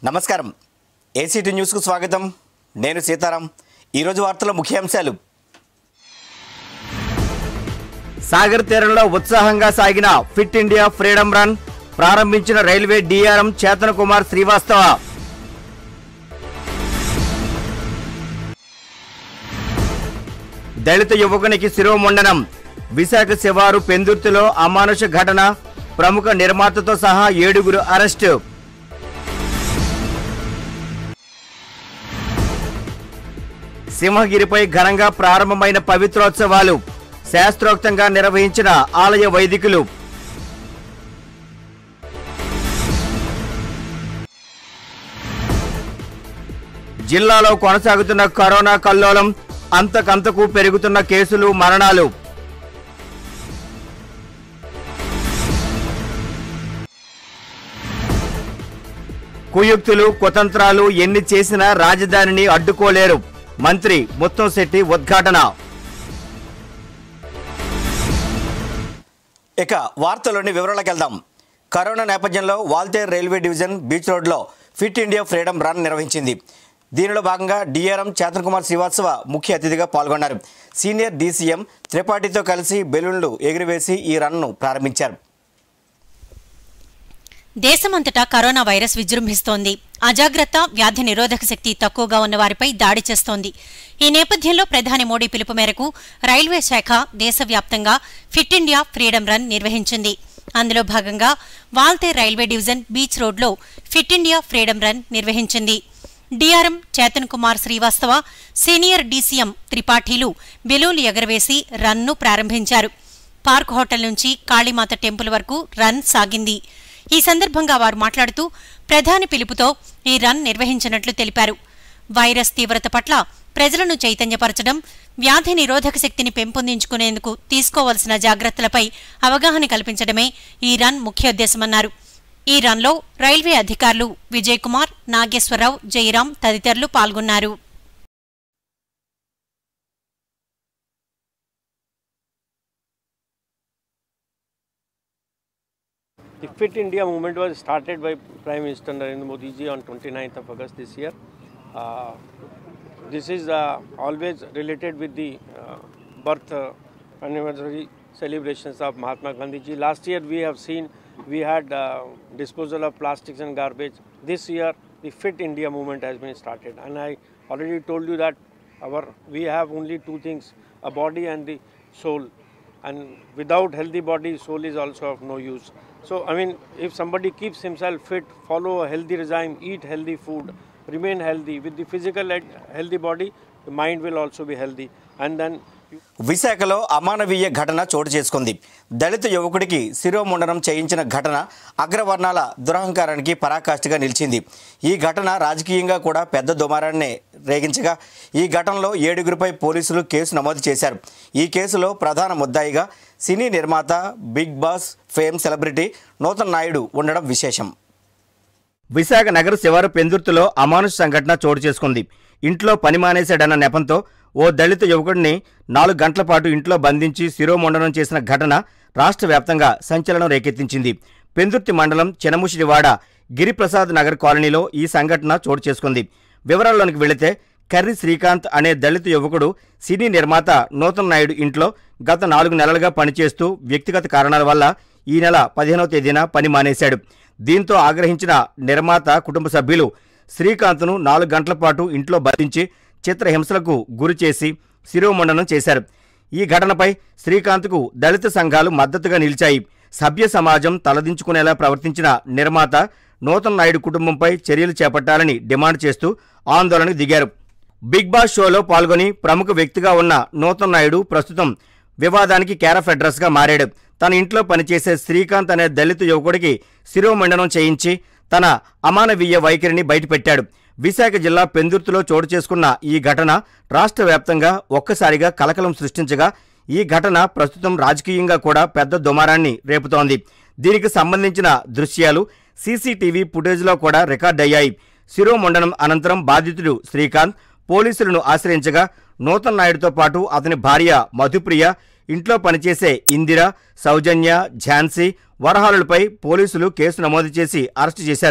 నమస్కారం ఏసీటీ న్యూస్కు స్వాగతం నేను సీతారాం ఈరోజు వార్తల ముఖ్యాంశాలు సాగర్ తీరంలో ఉత్సాహంగా సాగిన ఫిట్ ఇండియా ఫ్రీడమ్ రన్ ప్రారంభించిన రైల్వే డిఆర్ఎం చేతన్ కుమార్ శ్రీవాస్తవ దళిత యువకునికి శిరోముండనం విశాఖ శివారు పెందుర్తిలో అమానుష ఘటన ప్రముఖ నిర్మాతతో సహా ఏడుగురు అరెస్టు సింహగిరిపై ఘనంగా ప్రారంభమైన పవిత్రోత్సవాలు శాస్త్రోక్తంగా నిర్వహించిన ఆలయ వైదికులు జిల్లాలో కొనసాగుతున్న కరోనా కల్లోలం అంతకంతకు పెరుగుతున్న కేసులు మరణాలు కుయుక్తులు కుతంత్రాలు ఎన్ని చేసినా రాజధానిని అడ్డుకోలేరు మంత్రి ముత్తంశెట్టి ఉద్ఘాటన ఇక వార్తలోని వివరాలకు వెళ్దాం కరోనా నేపథ్యంలో వాల్తేర్ రైల్వే డివిజన్ బీచ్ రోడ్లో ఫిట్ ఇండియా ఫ్రీడమ్ రన్ నిర్వహించింది దీనిలో భాగంగా డిఆర్ఎం చేతన్ కుమార్ శ్రీవాత్సవ ముఖ్య అతిథిగా పాల్గొన్నారు సీనియర్ డీసీఎం త్రిపాఠితో కలిసి బెలూన్లు ఎగురవేసి ఈ రన్ను ప్రారంభించారు దేశమంతటా కరోనా వైరస్ విజృంభిస్తోంది అజాగ్రత్త వ్యాధి నిరోధక శక్తి తక్కువగా ఉన్న వారిపై దాడి చేస్తోంది ఈ నేపథ్యంలో ప్రధాని మోడీ పిలుపు మేరకు రైల్వే శాఖ దేశవ్యాప్తంగా ఫిట్ ఇండియా ఫ్రీడమ్ రన్ నిర్వహించింది అందులో భాగంగా వాల్తే రైల్వే డివిజన్ బీచ్ రోడ్లో ఫిట్ ఇండియా ఫ్రీడమ్ రన్ నిర్వహించింది DRM Chetan Kumar Srivastava senior DCM త్రిపాఠీలు బెలూన్లు ఎగరవేసి రన్ను ప్రారంభించారు పార్క్ హోటల్ నుంచి కాళీమాత టెంపుల్ వరకు రన్ సాగింది ఈ సందర్భంగా వారు మాట్లాడుతూ ప్రధాని పిలుపుతో ఈ రన్ నిర్వహించినట్లు తెలిపారు వైరస్ తీవ్రత పట్ల ప్రజలను చైతన్యపరచడం వ్యాధి నిరోధక శక్తిని పెంపొందించుకునేందుకు తీసుకోవలసిన జాగ్రత్తలపై అవగాహన కల్పించడమే ఈ రన్ ముఖ్యోద్దేశమన్నారు ఈ రన్లో రైల్వే అధికారులు విజయ్ కుమార్ నాగేశ్వరరావు జయరాం తదితరులు పాల్గొన్నారు The Fit India movement was started by Prime Minister Narendra Modi ji on 29th of August this year. Uh, this is uh, always related with the uh, birth uh, anniversary celebrations of Mahatma Gandhi ji. Last year we have seen we had uh, disposal of plastics and garbage. This year the Fit India movement has been started, and I already told you that our we have only two things: a body and the soul and without healthy body soul is also of no use so i mean if somebody keeps himself fit follow a healthy regime eat healthy food remain healthy with the physical and healthy body the mind will also be healthy and then you, విశాఖలో అమానవీయ ఘటన చోటు చేసుకుంది దళిత యువకుడికి శిరోముండనం చేయించిన ఘటన అగ్రవర్ణాల దురహంకారానికి పరాకాష్ఠగా నిలిచింది ఈ ఘటన రాజకీయంగా కూడా పెద్ద దుమారాన్ని రేగించగా ఈ ఘటనలో ఏడుగురిపై పోలీసులు కేసు నమోదు చేశారు ఈ కేసులో ప్రధాన ముద్దాయిగా సినీ నిర్మాత big boss fame celebrity Nutan Naidu ఉండడం విశేషం విశాఖ నగర శివారు పెందుర్తిలో అమానుష సంఘటన చోటు చేసుకుంది ఇంట్లో పని మానేశాడన్న నెపంతో ఓ దళిత యువకుడిని నాలుగు గంటల పాటు ఇంట్లో బంధించి శిరోమండనం చేసిన ఘటన రాష్ట్ర వ్యాప్తంగా సంచలనం రేకెత్తించింది పెందుర్తి మండలం చెనముషిడివాడ గిరిప్రసాద్ నగర్ కాలనీలో ఈ సంఘటన చోటు చేసుకుంది వివరాల్లోనికి వెళితే కర్రి శ్రీకాంత్ అనే దళిత యువకుడు సినీ నిర్మాత నూతన్ నాయుడు ఇంట్లో గత నాలుగు నెలలుగా పనిచేస్తూ వ్యక్తిగత కారణాల వల్ల ఈ నెల పదిహేనవ తేదీన పని మానేశాడు దీంతో ఆగ్రహించిన నిర్మాత కుటుంబ సభ్యులు శ్రీకాంత్ను నాలుగు గంటల పాటు ఇంట్లో బంధించి చిత్రహింసలకు గురిచేసి శిరోమండనం చేశారు ఈ ఘటనపై శ్రీకాంత్కు దళిత సంఘాలు మద్దతుగా నిలిచాయి సభ్య సమాజం తలదించుకునేలా ప్రవర్తించిన నిర్మాత నూతన్ నాయుడు కుటుంబంపై చర్యలు చేపట్టాలని డిమాండ్ చేస్తూ ఆందోళనకు దిగారు బిగ్ బాస్ షోలో పాల్గొని ప్రముఖ వ్యక్తిగా ఉన్న నూతన్ నాయుడు ప్రస్తుతం వివాదానికి క్యారఫ్ అడ్రస్గా మారాడు తన ఇంట్లో పనిచేసే శ్రీకాంత్ అనే దళిత యువకుడికి శిరోమండనం చేయించి తన అమానవీయ వైఖరిని బయటపెట్టాడు విశాఖ జిల్లా పెందుర్తిలో చోటు చేసుకున్న ఈ ఘటన రాష్ట్ర వ్యాప్తంగా ఒక్కసారిగా కలకలం సృష్టించగా ఈ ఘటన ప్రస్తుతం రాజకీయంగా కూడా పెద్ద దుమారాన్ని రేపుతోంది దీనికి సంబంధించిన దృశ్యాలు సీసీటీవీ ఫుటేజ్లో కూడా రికార్డయ్యాయి శిరోమండనం అనంతరం బాధితుడు శ్రీకాంత్ పోలీసులను ఆశ్రయించగా నూతన్ నాయుడుతో పాటు అతని భార్య మధుప్రియ ఇంట్లో పనిచేసే ఇందిర సౌజన్య ఝాన్సీ వరహాలులపై పోలీసులు కేసు నమోదు చేసి అరెస్టు చేశారు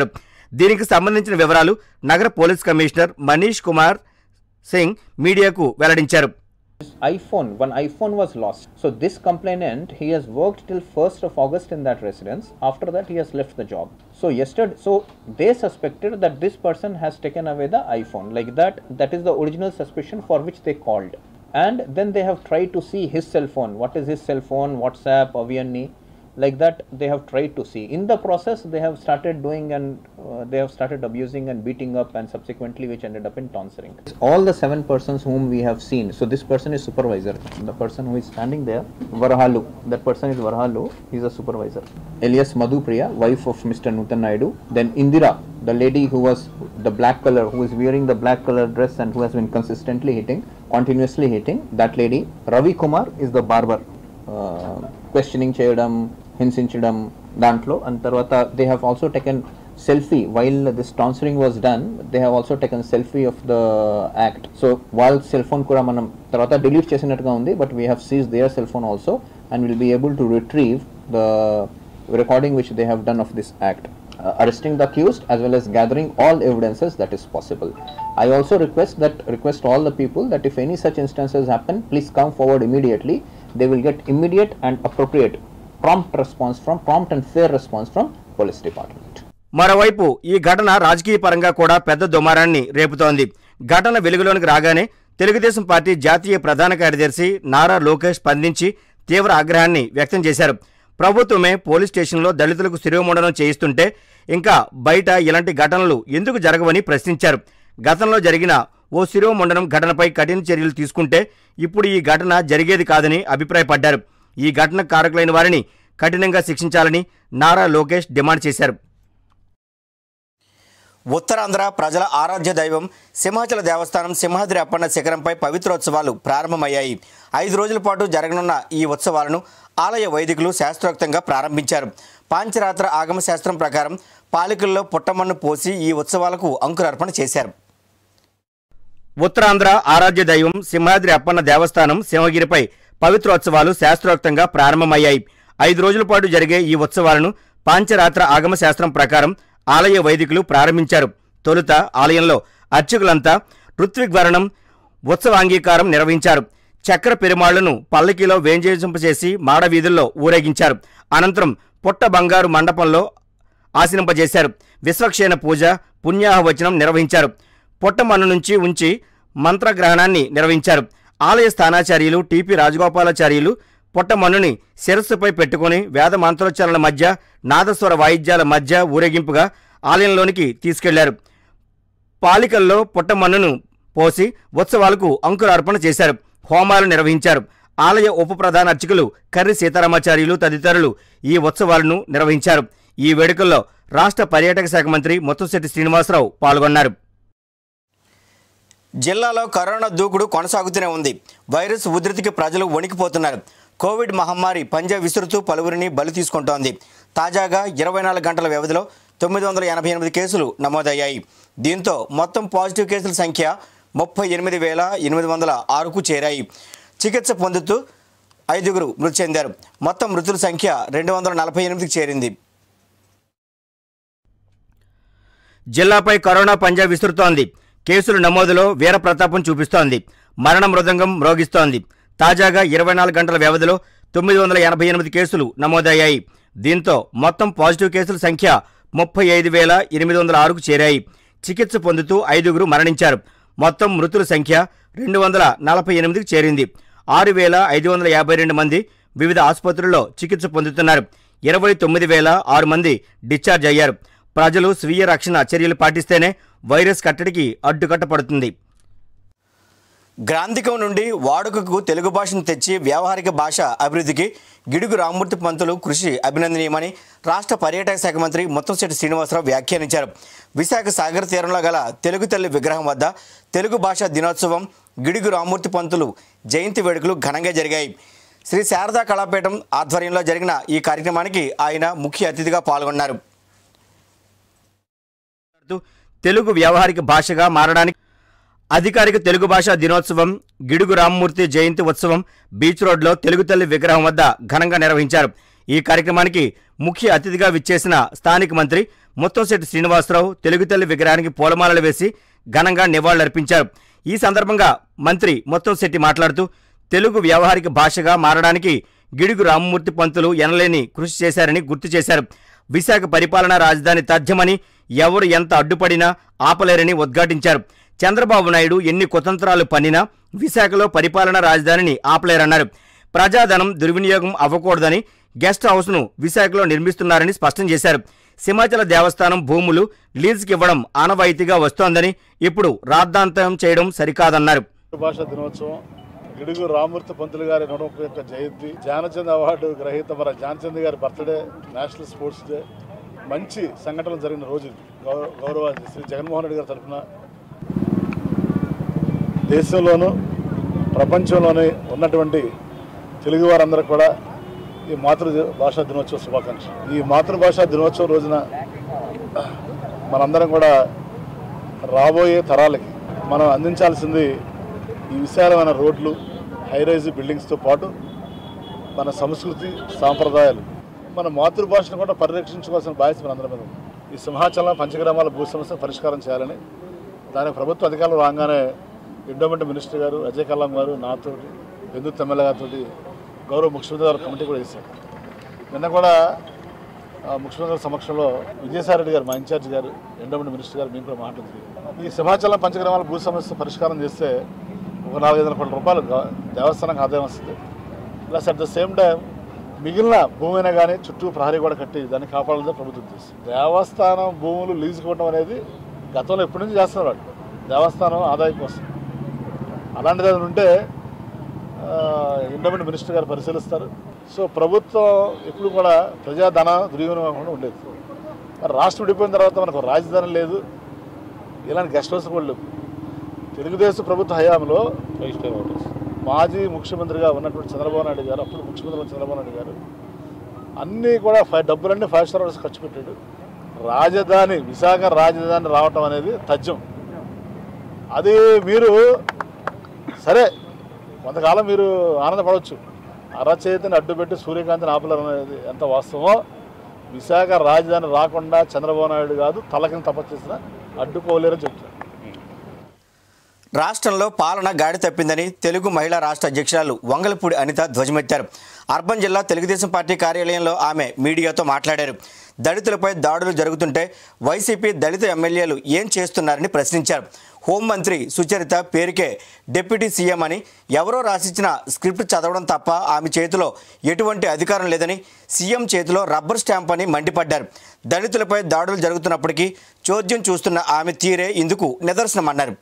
దీనికి సంబంధించిన వివరాలు నగర పోలీస్ కమిషనర్ మనీష్ కుమార్ సింగ్ మీడియాకు వెల్లడించారు iPhone, one iPhone was lost. So this complainant, he has worked till 1st of August in that residence. After that, he has left the job. So yesterday, so they suspected that this person has taken away the iPhone. Like that, that is the original suspicion for which they called. And then they have tried to see his cell phone. What is his cell phone? WhatsApp, Aviani. Like that, they have tried to see. In the process, they have started doing and uh, they have started abusing and beating up, and subsequently, which ended up in tonsuring. All the seven persons whom we have seen. So this person is supervisor. The person who is standing there, Varahalu. That person is Varahalu. He is a supervisor. Elias Madhupriya, wife of Mr. Nutan Naidu. Then Indira, the lady who was the black color, who is wearing the black color dress and who has been consistently hitting, continuously hitting. That lady. Ravi Kumar is the barber. Questioning చేయడం హింసించడం దాంట్లో and తర్వాత they have also taken selfie while this tonsuring was done they have also taken selfie of the act so వాళ్ళ cell phone కూడా మనం తర్వాత delete చేసినట్టుగా ఉంది but we have seize their cell phone also and will be able to retrieve the recording which they have done of this act, uh, arresting the accused as well as gathering all evidences that is possible. I also request that request all the people that if any such instances happen, please come forward immediately. They will get immediate and appropriate prompt response from prompt and fair response from police department. మరోవైపు ఈ ఘటన రాజకీయ పరంగా కూడా పెద్ద దుమారాన్ని రేపుతోంది ఘటన వెలుగులోనికి రాగానే తెలుగుదేశం పార్టీ జాతీయ ప్రధాన కార్యదర్శి నారా లోకేష్ స్పందించి తీవ్ర ఆగ్రహాన్ని వ్యక్తం చేశారు ప్రభుత్వమే పోలీస్ స్టేషన్లో దళితులకు శిరోముండనం చేయిస్తుంటే ఇంకా బయట ఇలాంటి ఘటనలు ఎందుకు జరగవని ప్రశ్నించారు గతంలో జరిగిన ఓ శిరోముండనం ఘటనపై కఠిన చర్యలు తీసుకుంటే ఇప్పుడు ఈ ఘటన జరిగేది కాదని అభిప్రాయపడ్డారు ఈ ఘటన కారకులైన వారిని కఠినంగా శిక్షించాలని నారా లోకేష్ డిమాండ్ చేశారు ఉత్తరాంధ్ర ప్రజల ఆరాధ్య దైవం సింహాచల దేవస్థానం సింహాద్రి అప్పన్న శిఖరంపై పవిత్రోత్సవాలు ప్రారంభమయ్యాయి ఐదు రోజుల పాటు జరగనున్న ఈ ఉత్సవాలను ఆలయ వైదికులు శాస్త్రోక్తంగా ప్రారంభించారు పాంచరాత్ర ఆగమ శాస్త్రం ప్రకారం పాలికల్లో పుట్టమన్ను పోసి ఈ ఉత్సవాలకు అంకురార్పణ చేశారు ఉత్తరాంధ్ర ఆరాధ్య దైవం సింహాద్రి అప్పన్న దేవస్థానం సింహగిరిపై పవిత్రోత్సవాలు శాస్త్రోక్తంగా ప్రారంభమయ్యాయి ఐదు రోజుల పాటు జరిగే ఈ ఉత్సవాలను పాంచరాత్ర ఆగమ శాస్త్రం ప్రకారం ఆలయ వైదికులు ప్రారంభించారు తొలుత ఆలయంలో అర్చకులంతా ఋత్విగ్వరణం ఉత్సవాంగీకారం నిర్వహించారు చక్ర పెరుమాళ్లను పల్లకిలో వేంజేసింపచేసి మాడవీధుల్లో ఊరేగించారు అనంతరం పుట్ట బంగారు మండపంలో ఆశింపజేశారు విశ్వక్షేణ పూజ పుణ్యాహవచనం నిర్వహించారు పుట్టమన్ను నుంచి ఉంచి మంత్రగ్రహణాన్ని నిర్వహించారు ఆలయ స్థానాచార్యులు టిపి రాజగోపాలాచార్యులు పుట్టమన్నుని శిరస్సుపై పెట్టుకుని వేద మంత్రోచ్చారణల మధ్య నాదస్వర వాయిద్యాల మధ్య ఊరేగింపుగా ఆలయంలోనికి తీసుకెళ్లారు పాలికల్లో పుట్టమన్నును పోసి ఉత్సవాలకు అంకురార్పణ చేశారు హోమాలు నిర్వహించారు ఆలయ ఉప ప్రధాన అర్చకులు కర్రి సీతారామాచార్యులు తదితరులు ఈ ఉత్సవాలను నిర్వహించారు ఈ వేడుకల్లో రాష్ట్ర పర్యాటక శాఖ మంత్రి ముత్తంశెట్టి శ్రీనివాసరావు పాల్గొన్నారు జిల్లాలో కరోనా దూకుడు కొనసాగుతూనే ఉంది వైరస్ ఉధృతికి ప్రజలు వణికిపోతున్నారు కోవిడ్ మహమ్మారి పంజా విసురుతూ పలువురిని బలి తీసుకుంటోంది తాజాగా ఇరవై నాలుగు గంటల వ్యవధిలో తొమ్మిది వందల ఎనభై ఎనిమిది కేసులు నమోదయ్యాయి దీంతో మొత్తం పాజిటివ్ కేసుల సంఖ్య ముప్పై ఎనిమిది వేల ఎనిమిది వందల ఆరుకు చేరాయి చికిత్స పొందుతూ ఐదుగురు మృతి చెందారు మొత్తం మృతుల సంఖ్య రెండు వందల నలభై ఎనిమిదికి చేరింది జిల్లాపై కరోనా పంజా విసురుతోంది కేసుల నమోదులో వీరప్రతాపం చూపిస్తోంది మరణ మృదంగం మ్రోగిస్తోంది తాజాగా ఇరవై నాలుగు గంటల వ్యవధిలో తొమ్మిది వందల ఎనభై ఎనిమిది కేసులు నమోదయ్యాయి దీంతో మొత్తం పాజిటివ్ కేసుల సంఖ్య ముప్పై ఐదు వేల ఎనిమిది వందల ఆరుకు చేరాయి చికిత్స పొందుతూ ఐదుగురు మరణించారు మొత్తం మృతుల సంఖ్య రెండు వందల నలభై ఎనిమిదికి చేరింది ఆరు వేల ఐదు వందల యాభై రెండు మంది వివిధ ఆసుపత్రుల్లో చికిత్స పొందుతున్నారు ఇరవై తొమ్మిది వేల ఆరు మంది డిశ్చార్జ్ అయ్యారు ప్రజలు స్వీయ రక్షణ చర్యలు పాటిస్తేనే వైరస్ కట్టడికి అడ్డుకట్ట పడుతుంది గ్రాంధికం నుండి వాడుకకు తెలుగు భాషను తెచ్చి వ్యావహారిక భాష అభివృద్ధికి గిడుగు రామ్మూర్తి పంతులు కృషి అభినందనీయమని రాష్ట్ర పర్యాటక శాఖ మంత్రి ముత్తంశెట్టి శ్రీనివాసరావు వ్యాఖ్యానించారు విశాఖ సాగర్ తీరంలో గల తెలుగు తల్లి విగ్రహం వద్ద తెలుగు భాషా దినోత్సవం గిడుగు రామ్మూర్తి పంతులు జయంతి వేడుకలు ఘనంగా జరిగాయి శ్రీ శారదా కళాపీఠం ఆధ్వర్యంలో జరిగిన ఈ కార్యక్రమానికి ఆయన ముఖ్య అతిథిగా పాల్గొన్నారు తెలుగు వ్యావహారిక భాషగా మారడానికి అధికారిక తెలుగు భాషా దినోత్సవం గిడుగు రామ్మూర్తి జయంతి ఉత్సవం బీచ్ రోడ్లో తెలుగు తల్లి విగ్రహం వద్ద ఘనంగా నిర్వహించారు ఈ కార్యక్రమానికి ముఖ్య అతిథిగా విచ్చేసిన స్థానిక మంత్రి ముత్తంశెట్టి శ్రీనివాసరావు తెలుగు తల్లి విగ్రహానికి పూలమాలలు వేసి ఘనంగా నివాళులర్పించారు ఈ సందర్భంగా మంత్రి ముత్తంశెట్టి మాట్లాడుతూ తెలుగు వ్యావహారిక భాషగా మారడానికి గిడుగు రామమూర్తి పంతులు ఎనలేని కృషి చేశారని గుర్తు చేశారు విశాఖ పరిపాలనా రాజధాని తథ్యమని ఎవరు ఎంత అడ్డుపడినా ఆపలేరని ఉద్ఘాటించారు చంద్రబాబు నాయుడు ఎన్ని కుతంత్రాలు పన్నినా విశాఖలో పరిపాలనా రాజధానిని ఆపలేరన్నారు ప్రజాధనం దుర్వినియోగం అవ్వకూడదని గెస్ట్ హౌస్ను విశాఖలో నిర్మిస్తున్నారని స్పష్టం చేశారు సింహాచల దేవస్థానం భూములు లీజుకి ఇవ్వడం ఆనవాయితీగా వస్తోందని ఇప్పుడు రాద్ధాంతం చేయడం సరికాదన్నారు భాషా దినోత్సవం గిడుగు రామూర్తి పంతులు గారి నూట ముప్పై యొక్క జయంతి ధ్యానచంద్ అవార్డు గ్రహీత మన ధ్యానచంద్ గారి బర్త్డే నేషనల్ స్పోర్ట్స్ డే మంచి సంఘటనలు జరిగిన రోజు ఇది. గౌరవ గౌరవ శ్రీ జగన్మోహన్ రెడ్డి గారి తరఫున దేశంలోనూ ప్రపంచంలోనే ఉన్నటువంటి తెలుగు వారందరూ కూడా ఈ మాతృ భాషా దినోత్సవ శుభాకాంక్షలు ఈ మాతృభాషా దినోత్సవం రోజున మనందరం కూడా రాబోయే తరాలకి మనం అందించాల్సింది ఈ విశాలమైన రోడ్లు హైరైజ్ బిల్డింగ్స్తో పాటు మన సంస్కృతి సాంప్రదాయాలు మన మాతృభాషను కూడా పరిరక్షించుకోవాల్సిన బాధ్యత మన అందరి మీద ఉంది. ఈ సింహాచలం పంచగ్రామాల భూ సమస్య పరిష్కారం చేయాలని దానికి ప్రభుత్వ అధికారులు రాగానే ఎండోమెంట్ మినిస్టర్ గారు అజయ్ కల్లాం గారు నాతో హిందుత్వ ఎమ్మెల్యే గారితో గౌరవ ముఖ్యమంత్రి గారు కమిటీ కూడా వేశారు నిన్న కూడా ఆ, ముఖ్యమంత్రి గారి సమక్షంలో విజయసాయి రెడ్డి గారు మా ఇన్ఛార్జ్ గారు ఎండోమెంట్ మినిస్టర్ గారు మేము కూడా మాట్లాడుతుంది ఈ సింహాచలం పంచగ్రామాల భూ సమస్య పరిష్కారం చేస్తే ఒక నాలుగైదు వందల కోట్ల రూపాయలు గా- దేవస్థానానికి ఆదాయం వస్తుంది plus at the same time మిగిలిన భూమి అయినా కానీ చుట్టూ ప్రహరీ కూడా కట్టి దాన్ని కాపాడాలని ప్రభుత్వం ఉద్దేశం దేవస్థానం భూములు లీజుకి ఇవ్వడం అనేది గతంలో ఎప్పటి నుంచి చేస్తున్నారు వాళ్ళు దేవస్థానం ఆదాయం కోసం అలాంటిది ఏదైనా ఉంటే ఎండోమెంట్ మినిస్టర్ గారు పరిశీలిస్తారు సో ప్రభుత్వం ఎప్పుడు కూడా ప్రజాధన దుర్వినియోగం కాకుండా ఉండేది మరి రాష్ట్రం విడిపోయిన తర్వాత మనకు రాజధాని లేదు ఇలాంటి గెస్ట్ హౌస్ కూడా లేవు తెలుగుదేశం ప్రభుత్వ హయాంలో ఫైవ్ స్టార్ హోటల్స్ మాజీ ముఖ్యమంత్రిగా ఉన్నటువంటి చంద్రబాబు నాయుడు గారు అప్పుడు ముఖ్యమంత్రి ఉన్న చంద్రబాబు నాయుడు గారు అన్నీ కూడా ఫైవ్ డబ్బులన్నీ ఫైవ్ స్టార్ హోటల్స్ ఖర్చు పెట్టాడు రాజధాని విశాఖ రాజధాని రావటం అనేది తథ్యం అది మీరు సరే కొంతకాలం మీరు ఆనందపడవచ్చు అరచేతిని అడ్డుపెట్టి సూర్యకాంతిని ఆపలేరు అనేది ఎంత వాస్తవమో విశాఖ రాజధాని రాకుండా చంద్రబాబు నాయుడు కాదు తలకిని తపస్సు చేసినా అడ్డుకోలేరని చెప్తున్నారు రాష్ట్రంలో పాలన గాడి తప్పిందని తెలుగు మహిళా రాష్ట్ర అధ్యక్షురాలు వంగలపూడి అనిత ధ్వజమెత్తారు అర్బన్ జిల్లా తెలుగుదేశం పార్టీ కార్యాలయంలో ఆమె మీడియాతో మాట్లాడారు దళితులపై దాడులు జరుగుతుంటే వైసీపీ దళిత ఎమ్మెల్యేలు ఏం చేస్తున్నారని ప్రశ్నించారు హోంమంత్రి సుచరిత పేరుకే డిప్యూటీ సీఎం అని ఎవరో రాసిచ్చిన స్క్రిప్ట్ చదవడం తప్ప ఆమె చేతిలో ఎటువంటి అధికారం లేదని సీఎం చేతిలో రబ్బర్ స్టాంప్ అని మండిపడ్డారు దళితులపై దాడులు జరుగుతున్నప్పటికీ చోద్యం చూస్తున్న ఆమె తీరే ఇందుకు నిదర్శనమన్నారు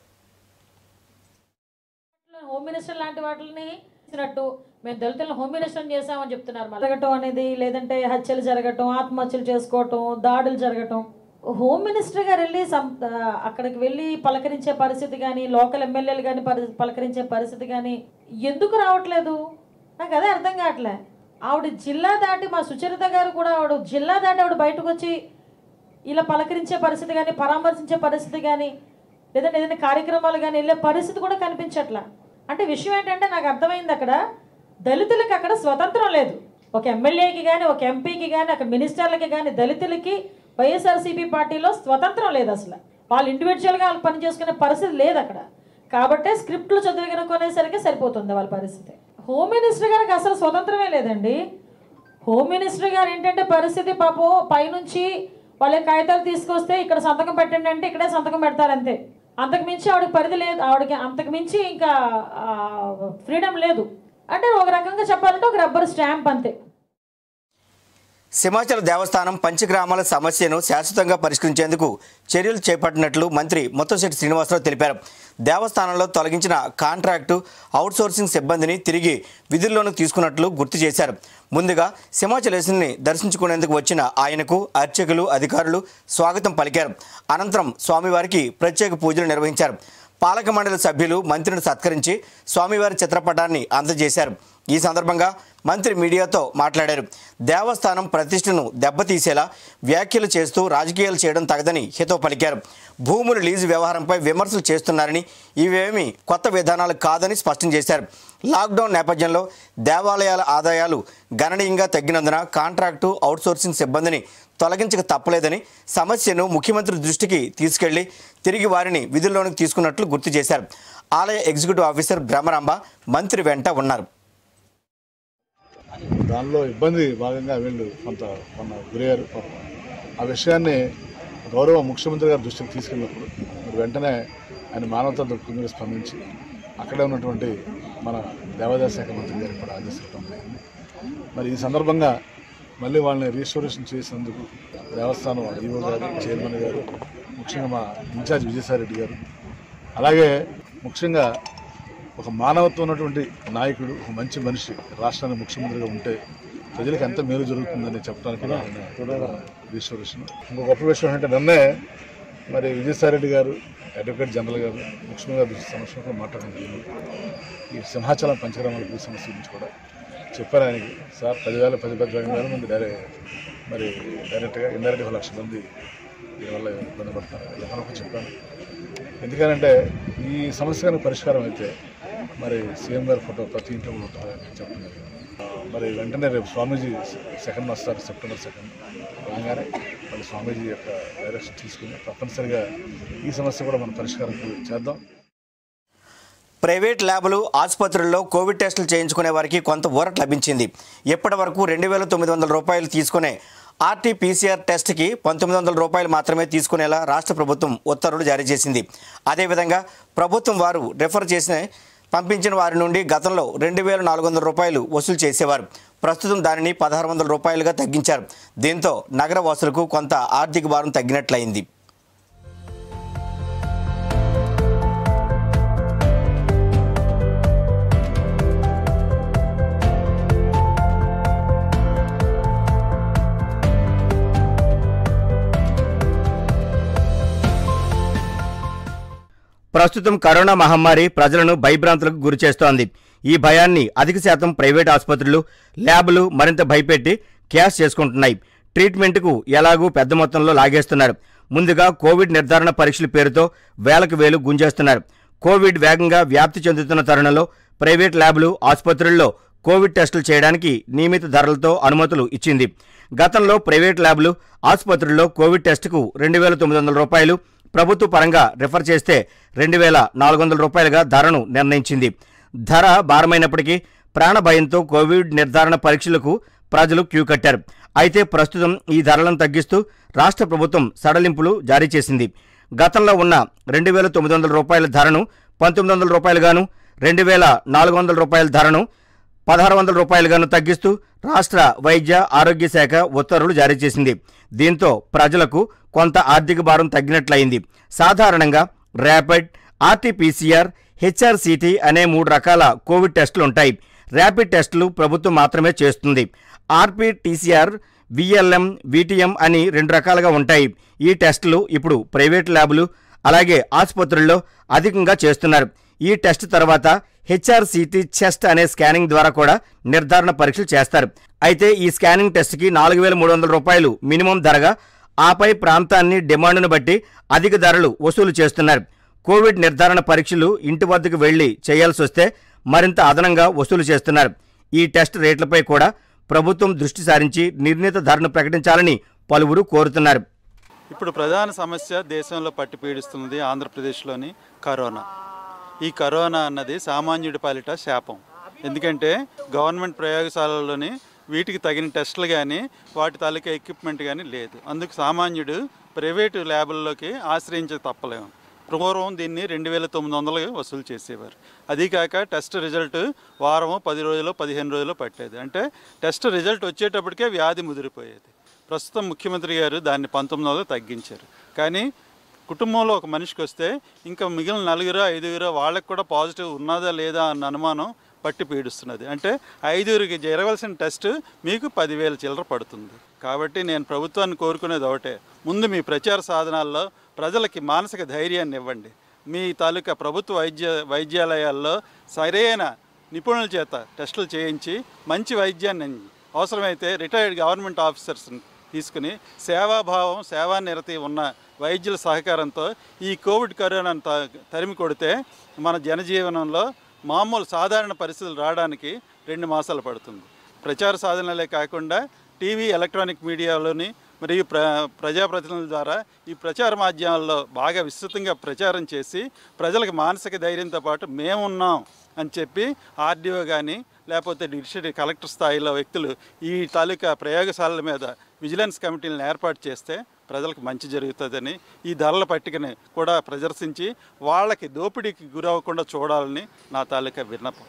హోమ్ మినిస్టర్ లాంటి వాటిని ఇచ్చినట్టు మేము దళితులను హోమ్ మినిస్టర్ చేసామని చెప్తున్నారు మళ్ళీ. జరగటం అనేది లేదంటే హత్యలు జరగటం ఆత్మహత్యలు చేసుకోవటం దాడులు జరగటం హోమ్ మినిస్టర్ గారు వెళ్ళి సం ఆ, అక్కడికి వెళ్ళి పలకరించే పరిస్థితి కానీ లోకల్ ఎమ్మెల్యేలు కానీ పరి పలకరించే పరిస్థితి కానీ ఎందుకు రావట్లేదు నాకు అదే అర్థం కావట్లే ఆవిడ జిల్లా దాటి మా సుచరిత గారు కూడా ఆవిడ జిల్లా దాటి ఆవిడ బయటకు వచ్చి ఇలా పలకరించే పరిస్థితి కానీ పరామర్శించే పరిస్థితి కానీ లేదంటే ఏదైనా కార్యక్రమాలు కానీ వెళ్ళే పరిస్థితి కూడా కనిపించట్లా అంటే విషయం ఏంటంటే నాకు అర్థమైంది అక్కడ దళితులకి అక్కడ స్వతంత్రం లేదు ఒక ఎమ్మెల్యేకి కానీ ఒక ఎంపీకి కానీ అక్కడ మినిస్టర్లకి కానీ దళితులకి వైఎస్ఆర్సీపీ పార్టీలో స్వతంత్రం లేదు అసలు వాళ్ళు ఇండివిజువల్గా వాళ్ళు పని చేసుకునే పరిస్థితి లేదు అక్కడ కాబట్టే స్క్రిప్ట్లు చదివికొనేసరికి సరిపోతుంది వాళ్ళ పరిస్థితి హోమ్ మినిస్టర్ గారికి అసలు స్వతంత్రమే లేదండి హోమ్ మినిస్టర్ గారు ఏంటంటే పరిస్థితి పాపం పైనుంచి వాళ్ళ కాగితాలు తీసుకొస్తే ఇక్కడ సంతకం పెట్టండి అంటే ఇక్కడే సంతకం పెడతారు అంతే అంతకు మించి ఆవిడకి పరిధి లేదు ఆవిడకి అంతకు మించి ఇంకా ఫ్రీడమ్ లేదు అంటే ఒక రకంగా చెప్పాలంటే ఒక రబ్బర్ స్టాంప్ అంతే సింహాచల దేవస్థానం పంచగ్రామాల సమస్యను శాశ్వతంగా పరిష్కరించేందుకు చర్యలు చేపట్టినట్లు మంత్రి ముత్తంశెట్టి శ్రీనివాసరావు తెలిపారు దేవస్థానంలో తొలగించిన కాంట్రాక్టు అవుట్సోర్సింగ్ సిబ్బందిని తిరిగి విధుల్లోకి తీసుకున్నట్లు గుర్తు చేశారు ముందుగా సింహాచలేశ్వరిని దర్శించుకునేందుకు వచ్చిన ఆయనకు అర్చకులు అధికారులు స్వాగతం పలికారు అనంతరం స్వామివారికి ప్రత్యేక పూజలు నిర్వహించారు పాలక మండలి సభ్యులు మంత్రిని సత్కరించి స్వామివారి చిత్రపటాన్ని అందజేశారు ఈ సందర్భంగా మంత్రి మీడియాతో మాట్లాడారు దేవస్థానం ప్రతిష్టను దెబ్బతీసేలా వ్యాఖ్యలు చేస్తూ రాజకీయాలు చేయడం తగదని హితో పలికారు భూములు లీజు వ్యవహారంపై విమర్శలు చేస్తున్నారని ఇవేమీ కొత్త విధానాలు కాదని స్పష్టం చేశారు లాక్డౌన్ నేపథ్యంలో దేవాలయాల ఆదాయాలు గణనీయంగా తగ్గినందున కాంట్రాక్టు అవుట్సోర్సింగ్ సిబ్బందిని తొలగించక తప్పలేదని సమస్యను ముఖ్యమంత్రి దృష్టికి తీసుకెళ్లి తిరిగి వారిని విధుల్లోనికి తీసుకున్నట్లు గుర్తు చేశారు ఆలయ ఎగ్జిక్యూటివ్ ఆఫీసర్ బ్రహ్మరాంబ మంత్రి వెంట ఉన్నారు దానిలో ఇబ్బంది భాగంగా వీళ్ళు కొంత మొన్న గురయ్యారు పాపం ఆ విషయాన్ని గౌరవ ముఖ్యమంత్రి గారి దృష్టికి తీసుకెళ్ళినప్పుడు మరి వెంటనే ఆయన మానవతా దృక్పథం మీద స్పందించి అక్కడే ఉన్నటువంటి మన దేవాదాయ శాఖ మంత్రి గారికి కూడా ఆదేశాలు జరిగింది మరి ఈ సందర్భంగా మళ్ళీ వాళ్ళని రీస్టోరేషన్ చేసినందుకు దేవస్థానం ఈవో గారు చైర్మన్ గారు ముఖ్యంగా మా ఇన్ఛార్జ్ విజయసాయి రెడ్డి గారు అలాగే ముఖ్యంగా ఒక మానవత్వం ఉన్నటువంటి నాయకుడు ఒక మంచి మనిషి రాష్ట్రానికి ముఖ్యమంత్రిగా ఉంటే ప్రజలకు ఎంత మేలు జరుగుతుందని చెప్పడానికి ఆయన రిజిస్ట్రేషన్ ఇంకో గొప్ప విషయం ఏంటంటే నిన్నే మరి విజయసాయిరెడ్డి గారు అడ్వకేట్ జనరల్ గారు ముఖ్యమంత్రి గారి దృష్టి సమస్యలో మాట్లాడడం జరిగింది ఈ సింహాచలం పంచగ్రామాల భూ సమస్య గురించి కూడా చెప్పారు ఆయనకి సార్ పదివేల పది పదిహేను వేల మంది డైరెక్ట్ మరి డైరెక్ట్గా ఇండైరెక్ట్గా లక్ష మంది దీనివల్ల ఇబ్బంది పడతారు ఎవరికి చెప్పాను ఎందుకనంటే ఈ సమస్య కనుక పరిష్కారం అయితే మరి సీఎం గారి ఫోటో ప్రతి ఇంట్లో కూడా ఉంటుందని చెప్పడం జరిగింది. ఆ, మరి వెంటనే రేపు స్వామీజీ సెకండ్ వస్తారు సెప్టెంబర్ సెకండ్ రాగానే మరి స్వామీజీ యొక్క డైరెక్షన్ తీసుకుని తప్పనిసరిగా ఈ సమస్య కూడా మనం పరిష్కారం చేద్దాం ప్రైవేట్ ల్యాబులు ఆసుపత్రుల్లో కోవిడ్ టెస్టులు చేయించుకునే వారికి కొంత ఊరట లభించింది ఇప్పటి వరకు రెండు వేల తొమ్మిది వందల రూపాయలు తీసుకునే ఆర్టీపీసీఆర్ టెస్ట్కి పంతొమ్మిది వందల రూపాయలు మాత్రమే తీసుకునేలా రాష్ట్ర ప్రభుత్వం ఉత్తర్వులు జారీ చేసింది అదేవిధంగా ప్రభుత్వం వారు రెఫర్ చేసిన పంపించిన వారి నుండి గతంలో రెండు వేల నాలుగు వందల రూపాయలు వసూలు చేసేవారు ప్రస్తుతం దానిని పదహారు వందల రూపాయలుగా తగ్గించారు దీంతో నగర వాసులకు కొంత ఆర్థిక భారం తగ్గినట్లయింది ప్రస్తుతం కరోనా మహమ్మారి ప్రజలను భయభ్రాంతులకు గురి చేస్తోంది ఈ భయాన్ని అధిక శాతం ప్రైవేట్ ఆసుపత్రులు ల్యాబ్లు మరింత భయపెట్టి క్యాష్ చేసుకుంటున్నాయి ట్రీట్మెంట్కు ఎలాగూ పెద్ద మొత్తంలో లాగేస్తున్నారు ముందుగా కోవిడ్ నిర్ధారణ పరీక్షల పేరుతో వేలకు వేలు గుంజేస్తున్నారు కోవిడ్ వేగంగా వ్యాప్తి చెందుతున్న తరుణంలో ప్రైవేట్ ల్యాబ్లు ఆసుపత్రుల్లో కోవిడ్ టెస్టులు చేయడానికి నియమిత ధరలతో అనుమతులు ఇచ్చింది గతంలో ప్రైవేట్ ల్యాబ్లు ఆసుపత్రుల్లో కోవిడ్ టెస్టుకు రెండు వేల తొమ్మిది వందల రూపాయలు ప్రభుత్వ పరంగా రిఫర్ చేస్తే రెండు వేల నాలుగు వందల రూపాయలుగా ధరను నిర్ణయించింది ధర భారమైనప్పటికీ ప్రాణ భయంతో కోవిడ్ నిర్ధారణ పరీక్షలకు ప్రజలు క్యూ కట్టారు అయితే ప్రస్తుతం ఈ ధరలను తగ్గిస్తూ రాష్ట్ర ప్రభుత్వం సడలింపులు జారీ చేసింది గతంలో ఉన్న రెండు వేల తొమ్మిది వందల రూపాయల ధరను పంతొమ్మిది వందల రూపాయలుగాను రెండు వేల నాలుగు వందల రూపాయల ధరను పదహారు వందల రూపాయలుగాను తగ్గిస్తూ రాష్ట్ర వైద్య ఆరోగ్య శాఖ ఉత్తర్వులు జారీ చేసింది దీంతో ప్రజలకు కొంత ఆర్థిక భారం తగ్గినట్లయింది సాధారణంగా ర్యాపిడ్ ఆర్టీపీసీఆర్ హెచ్ఆర్సీటీ అనే మూడు రకాల కోవిడ్ టెస్టులు ఉంటాయి ర్యాపిడ్ టెస్టులు ప్రభుత్వం మాత్రమే చేస్తుంది ఆర్పీటీసీఆర్ విఎల్ఎం విటిఎం అని రెండు రకాలుగా ఉంటాయి ఈ టెస్టులు ఇప్పుడు ప్రైవేట్ ల్యాబులు అలాగే ఆసుపత్రుల్లో అధికంగా చేస్తున్నారు ఈ టెస్ట్ తర్వాత హెచ్ఆర్సీటీ చెస్ట్ అనే స్కానింగ్ ద్వారా కూడా నిర్ధారణ పరీక్షలు చేస్తారు అయితే ఈ స్కానింగ్ టెస్ట్కి నాలుగు వేల మూడు వందల రూపాయలు మినిమం ధరగా ఆపై ప్రాంతాన్ని డిమాండ్ను బట్టి అధిక ధరలు వసూలు చేస్తున్నారు కోవిడ్ నిర్ధారణ పరీక్షలు ఇంటి వద్దకు వెళ్లి చేయాల్సి వస్తే మరింత అదనంగా వసూలు చేస్తున్నారు ఈ టెస్ట్ రేట్లపై కూడా ప్రభుత్వం దృష్టి సారించి నిర్ణీత ధరను ప్రకటించాలని పలువురు కోరుతున్నారు ఇప్పుడు ప్రధాన సమస్య దేశంలో పట్టి పీడిస్తున్నది ఆంధ్రప్రదేశ్లోని కరోనా ఈ కరోనా అన్నది సామాన్యుడి పాలిట శాపం ఎందుకంటే గవర్నమెంట్ ప్రయోగశాలలోని వీటికి తగిన టెస్టులు కానీ వాటి తాలూకా ఎక్విప్మెంట్ కానీ లేదు అందుకు సామాన్యుడు ప్రైవేటు ల్యాబుల్లోకి ఆశ్రయించక తప్పలేము పూర్వం దీన్ని రెండు వేల తొమ్మిది వందలు వసూలు చేసేవారు అది కాక టెస్ట్ రిజల్ట్ వారము పది రోజులు పదిహేను రోజులు పట్టేది అంటే టెస్ట్ రిజల్ట్ వచ్చేటప్పటికే వ్యాధి ముదిరిపోయేది ప్రస్తుతం ముఖ్యమంత్రి గారు దాన్ని పంతొమ్మిది వందలు తగ్గించారు కానీ కుటుంబంలో ఒక మనిషికి వస్తే ఇంకా మిగిలిన నలుగురు ఐదుగురు వాళ్ళకి కూడా పాజిటివ్ ఉన్నదా లేదా అన్న అనుమానం పట్టి పీడిస్తున్నది అంటే ఐదుగురికి జరగవలసిన టెస్ట్ మీకు పదివేల చిల్లర పడుతుంది కాబట్టి నేను ప్రభుత్వాన్ని కోరుకునేది ఒకటే ముందు మీ ప్రచార సాధనాల్లో ప్రజలకి మానసిక ధైర్యాన్ని ఇవ్వండి మీ తాలూకా ప్రభుత్వ వైద్య వైద్యాలయాల్లో సరైన నిపుణుల చేత టెస్టులు చేయించి మంచి వైద్యాన్ని అవసరమైతే రిటైర్డ్ గవర్నమెంట్ ఆఫీసర్స్ని తీసుకుని సేవాభావం సేవానిరతి ఉన్న వైద్యుల సహకారంతో ఈ కోవిడ్ కరోనాను త- తరిమి కొడితే మన జనజీవనంలో మామూలు సాధారణ పరిస్థితులు రావడానికి రెండు మాసాలు పడుతుంది ప్రచార సాధనలే కాకుండా టీవీ ఎలక్ట్రానిక్ మీడియాలోని మరియు ప్ర ప్రజాప్రతినిధుల ద్వారా ఈ ప్రచార మాధ్యమాల్లో బాగా విస్తృతంగా ప్రచారం చేసి ప్రజలకు మానసిక ధైర్యంతో పాటు మేమున్నాం అని చెప్పి ఆర్డీఓ కానీ లేకపోతే డిస్ట్రిక్ట్ కలెక్టర్ స్థాయిలో వ్యక్తులు ఈ తాలూకా ప్రయోగశాలల మీద విజిలెన్స్ కమిటీలను ఏర్పాటు చేస్తే ప్రజలకు మంచి జరుగుతుందని ఈ ధరల పట్టికని కూడా ప్రదర్శించి వాళ్ళకి దోపిడీకి గురవ్వకుండా చూడాలని నా తాలూకా విన్నపం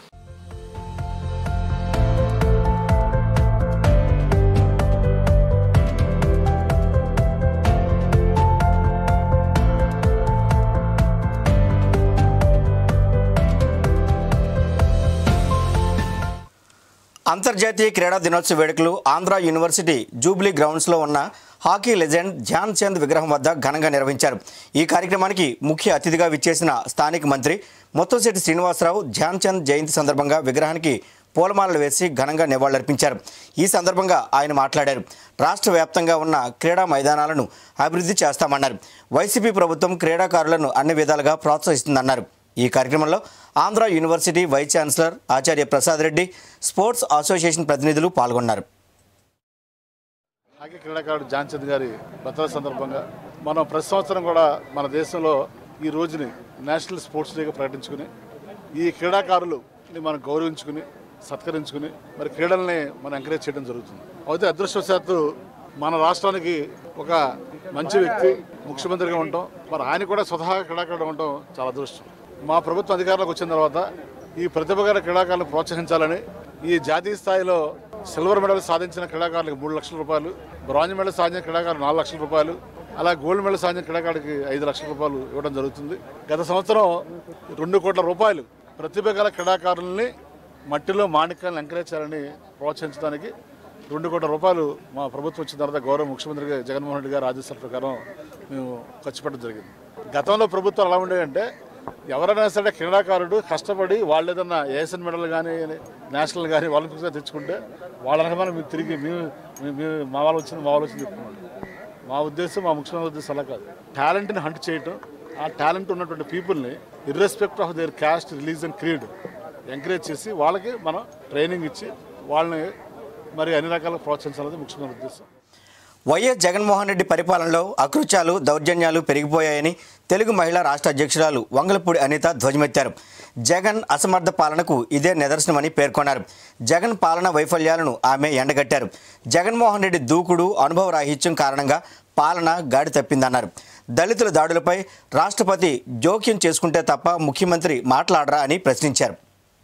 అంతర్జాతీయ క్రీడా దినోత్సవ వేడుకలు ఆంధ్ర యూనివర్సిటీ జూబ్లీ గ్రౌండ్స్లో ఉన్న హాకీ లెజెండ్ ధ్యాన్ చంద్ విగ్రహం వద్ద ఘనంగా నిర్వహించారు ఈ కార్యక్రమానికి ముఖ్య అతిథిగా విచ్చేసిన స్థానిక మంత్రి ముత్తంశెట్టి శ్రీనివాసరావు ధ్యాన్ చంద్ జయంతి సందర్భంగా విగ్రహానికి పూలమాలలు వేసి ఘనంగా నివాళులర్పించారు ఈ సందర్భంగా ఆయన మాట్లాడారు రాష్ట్ర వ్యాప్తంగా ఉన్న క్రీడా మైదానాలను అభివృద్ధి చేస్తామన్నారు వైసీపీ ప్రభుత్వం క్రీడాకారులను అన్ని విధాలుగా ప్రోత్సహిస్తుందన్నారు ఈ కార్యక్రమంలో ఆంధ్ర యూనివర్సిటీ వైస్ ఛాన్సలర్ ఆచార్య ప్రసాద్ రెడ్డి స్పోర్ట్స్ అసోసియేషన్ ప్రతినిధులు పాల్గొన్నారు హాకీ క్రీడాకారుడు జాన్చంద్ గారి బర్త్డే సందర్భంగా మనం ప్రతి సంవత్సరం కూడా మన దేశంలో ఈ రోజుని నేషనల్ స్పోర్ట్స్ డేగా ప్రకటించుకుని ఈ క్రీడాకారులని మనం గౌరవించుకుని సత్కరించుకుని మరి క్రీడల్ని మనం ఎంకరేజ్ చేయడం జరుగుతుంది అయితే అదృష్టవశాత్తు మన రాష్ట్రానికి ఒక మంచి వ్యక్తి ముఖ్యమంత్రిగా ఉండటం మరి ఆయన కూడా స్వతహా క్రీడాకారుడు ఉండటం చాలా అదృష్టం మా ప్రభుత్వం అధికారంలోకి వచ్చిన తర్వాత ఈ ప్రతిభ గల క్రీడాకారులను ప్రోత్సహించాలని ఈ జాతీయ స్థాయిలో సిల్వర్ మెడల్ సాధించిన క్రీడాకారులకు మూడు లక్షల రూపాయలు బ్రాంజ్ మెడల్ సాధించిన క్రీడాకారులు నాలుగు లక్షల రూపాయలు అలా గోల్డ్ మెడల్ సాధించిన క్రీడాకారుడికి ఐదు లక్షల రూపాయలు ఇవ్వడం జరుగుతుంది గత సంవత్సరం రెండు కోట్ల రూపాయలు ప్రతిభ గల క్రీడాకారుల్ని మట్టిలో మాణిక్యాలను ఎంకరేజ్ చేయాలని ప్రోత్సహించడానికి రెండు కోట్ల రూపాయలు మా ప్రభుత్వం వచ్చిన తర్వాత గౌరవ ముఖ్యమంత్రి గారు జగన్మోహన్ రెడ్డి గారు ఆదేశాల ప్రకారం మేము ఖర్చు పెట్టడం జరిగింది గతంలో ప్రభుత్వాలు ఎలా ఉండేవంటే ఎవరైనా సరే క్రీడాకారుడు కష్టపడి వాళ్ళు ఏదన్నా ఏషియన్ మెడల్ కానీ నేషనల్ కానీ ఒలింపిక్స్ తెచ్చుకుంటే వాళ్ళ వెనకాల మీరు తిరిగి మేము మేము- మేము మా వాళ్ళు వచ్చింది మా వాళ్ళు వచ్చింది చెప్పుకున్నాం మా ఉద్దేశం మా ముఖ్యమంత్రి ఉద్దేశం అలా కాదు టాలెంట్ని హంట్ చేయటం ఆ టాలెంట్ ఉన్నటువంటి పీపుల్ని irrespective of their caste religion creed encourage చేసి వాళ్ళకి మనం ట్రైనింగ్ ఇచ్చి వాళ్ళని మరి అన్ని రకాలుగా ప్రోత్సహించాలనేది ముఖ్యమంత్రి ఉద్దేశం వైఎస్ జగన్మోహన్ రెడ్డి పరిపాలనలో అకృత్యాలు దౌర్జన్యాలు పెరిగిపోయాయని తెలుగు మహిళా రాష్ట్ర అధ్యక్షురాలు వంగలపూడి అనిత ధ్వజమెత్తారు జగన్ అసమర్థ పాలనకు ఇదే నిదర్శనమని పేర్కొన్నారు జగన్ పాలన వైఫల్యాలను ఆమె ఎండగట్టారు జగన్మోహన్ రెడ్డి దూకుడు అనుభవ రాహిత్యం కారణంగా పాలన గాడి తప్పిందన్నారు దళితుల దాడులపై రాష్ట్రపతి జోక్యం చేసుకుంటే తప్ప ముఖ్యమంత్రి మాట్లాడరా అని ప్రశ్నించారు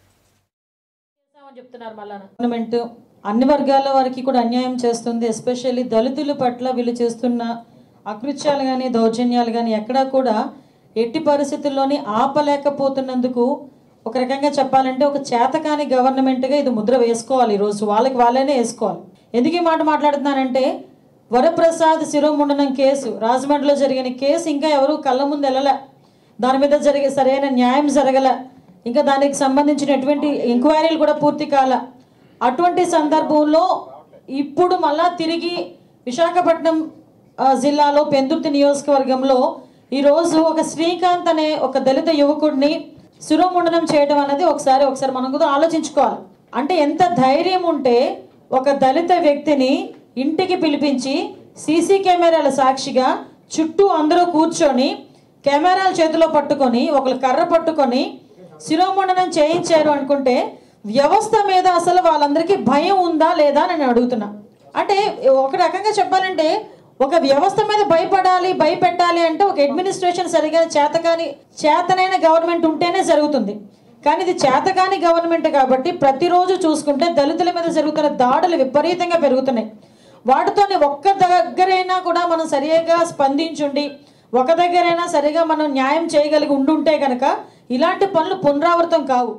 చేస్తామని చెప్తున్నారు మళ్ళా గవర్నమెంట్ అన్ని వర్గాల వారికి కూడా అన్యాయం చేస్తుంది ఎస్పెషల్లీ దళితుల పట్ల వీళ్ళు చేస్తున్న అకృత్యాలు కానీ దౌర్జన్యాలు కానీ ఎక్కడా కూడా ఎట్టి పరిస్థితుల్లోని ఆపలేకపోతున్నందుకు ఒక రకంగా చెప్పాలంటే ఒక చేతకాని గవర్నమెంట్గా ఇది ముద్ర వేసుకోవాలి ఈరోజు వాళ్ళకి వాళ్ళనే వేసుకోవాలి ఎందుకు ఈ మాట మాట్లాడుతున్నానంటే వరప్రసాద్ శిరోముండనం కేసు రాజమండ్రిలో జరిగిన కేసు ఇంకా ఎవరు కళ్ళ ముందు వెళ్ళలే దాని మీద జరిగే సరైన న్యాయం జరగల ఇంకా దానికి సంబంధించిన ఎటువంటి ఎంక్వైరీలు కూడా పూర్తి కాల అటువంటి సందర్భంలో ఇప్పుడు మళ్ళా తిరిగి విశాఖపట్నం ఆ, జిల్లాలో పెందుర్తి నియోజకవర్గంలో ఈరోజు ఒక శ్రీకాంత్ అనే ఒక దళిత యువకుడిని శిరోముండనం చేయడం అనేది ఒకసారి ఒకసారి మనం కూడా ఆలోచించుకోవాలి అంటే ఎంత ధైర్యం ఉంటే ఒక దళిత వ్యక్తిని ఇంటికి పిలిపించి సీసీ కెమెరాల సాక్షిగా చుట్టూ అందరూ కూర్చొని కెమెరాలు చేతిలో పట్టుకొని ఒకరు కర్ర పట్టుకొని శిరోముండనం చేయించారు అనుకుంటే వ్యవస్థ మీద అసలు వాళ్ళందరికీ భయం ఉందా లేదా అని నేను అడుగుతున్నా అంటే ఒక రకంగా చెప్పాలంటే ఒక వ్యవస్థ మీద భయపడాలి భయపెట్టాలి అంటే ఒక అడ్మినిస్ట్రేషన్ సరిగా చేతకాని చేతనైన గవర్నమెంట్ ఉంటేనే జరుగుతుంది కానీ ఇది చేతకాని గవర్నమెంట్ కాబట్టి ప్రతిరోజు చూసుకుంటే దళితుల మీద జరుగుతున్న దాడులు విపరీతంగా పెరుగుతున్నాయి వాటితోని ఒక్క దగ్గరైనా కూడా మనం సరిగా స్పందించుండి ఒక దగ్గరైనా సరిగా మనం న్యాయం చేయగలిగి ఉండుంటే కనుక ఇలాంటి పనులు పునరావృతం కావు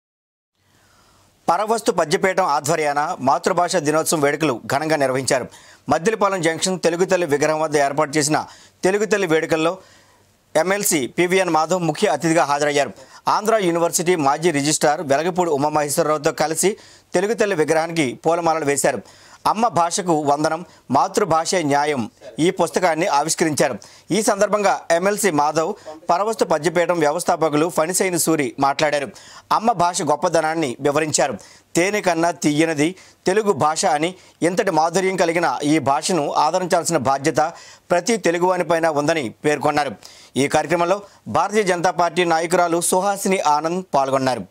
పరవస్తు పద్యపీఠం ఆధ్వర్యాన మాతృభాష దినోత్సవం వేడుకలు ఘనంగా నిర్వహించారు మద్దిలపాలెం జంక్షన్ తెలుగు తల్లి విగ్రహం వద్ద ఏర్పాటు చేసిన తెలుగు తల్లి వేడుకల్లో ఎమ్మెల్సీ పివిఎన్ మాధవ్ ముఖ్య అతిథిగా హాజరయ్యారు ఆంధ్ర యూనివర్సిటీ మాజీ రిజిస్ట్రార్ వెలగపూడి ఉమామహేశ్వరరావుతో కలిసి తెలుగు తల్లి విగ్రహానికి పూలమాలలు వేశారు అమ్మ భాషకు వందనం మాతృభాషే న్యాయం ఈ పుస్తకాన్ని ఆవిష్కరించారు ఈ సందర్భంగా ఎమ్మెల్సీ మాధవ్ పరవస్తు పద్యపీఠం వ్యవస్థాపకులు ఫణిసైన సూరి మాట్లాడారు అమ్మ భాష గొప్పదనాన్ని వివరించారు తేనె కన్నా తీయనిది తెలుగు భాష అని ఇంతటి మాధుర్యం కలిగిన ఈ భాషను ఆదరించాల్సిన బాధ్యత ప్రతి తెలుగువానిపైన ఉందని పేర్కొన్నారు ఈ కార్యక్రమంలో భారతీయ జనతా పార్టీ నాయకురాలు సుహాసిని ఆనంద్ పాల్గొన్నారు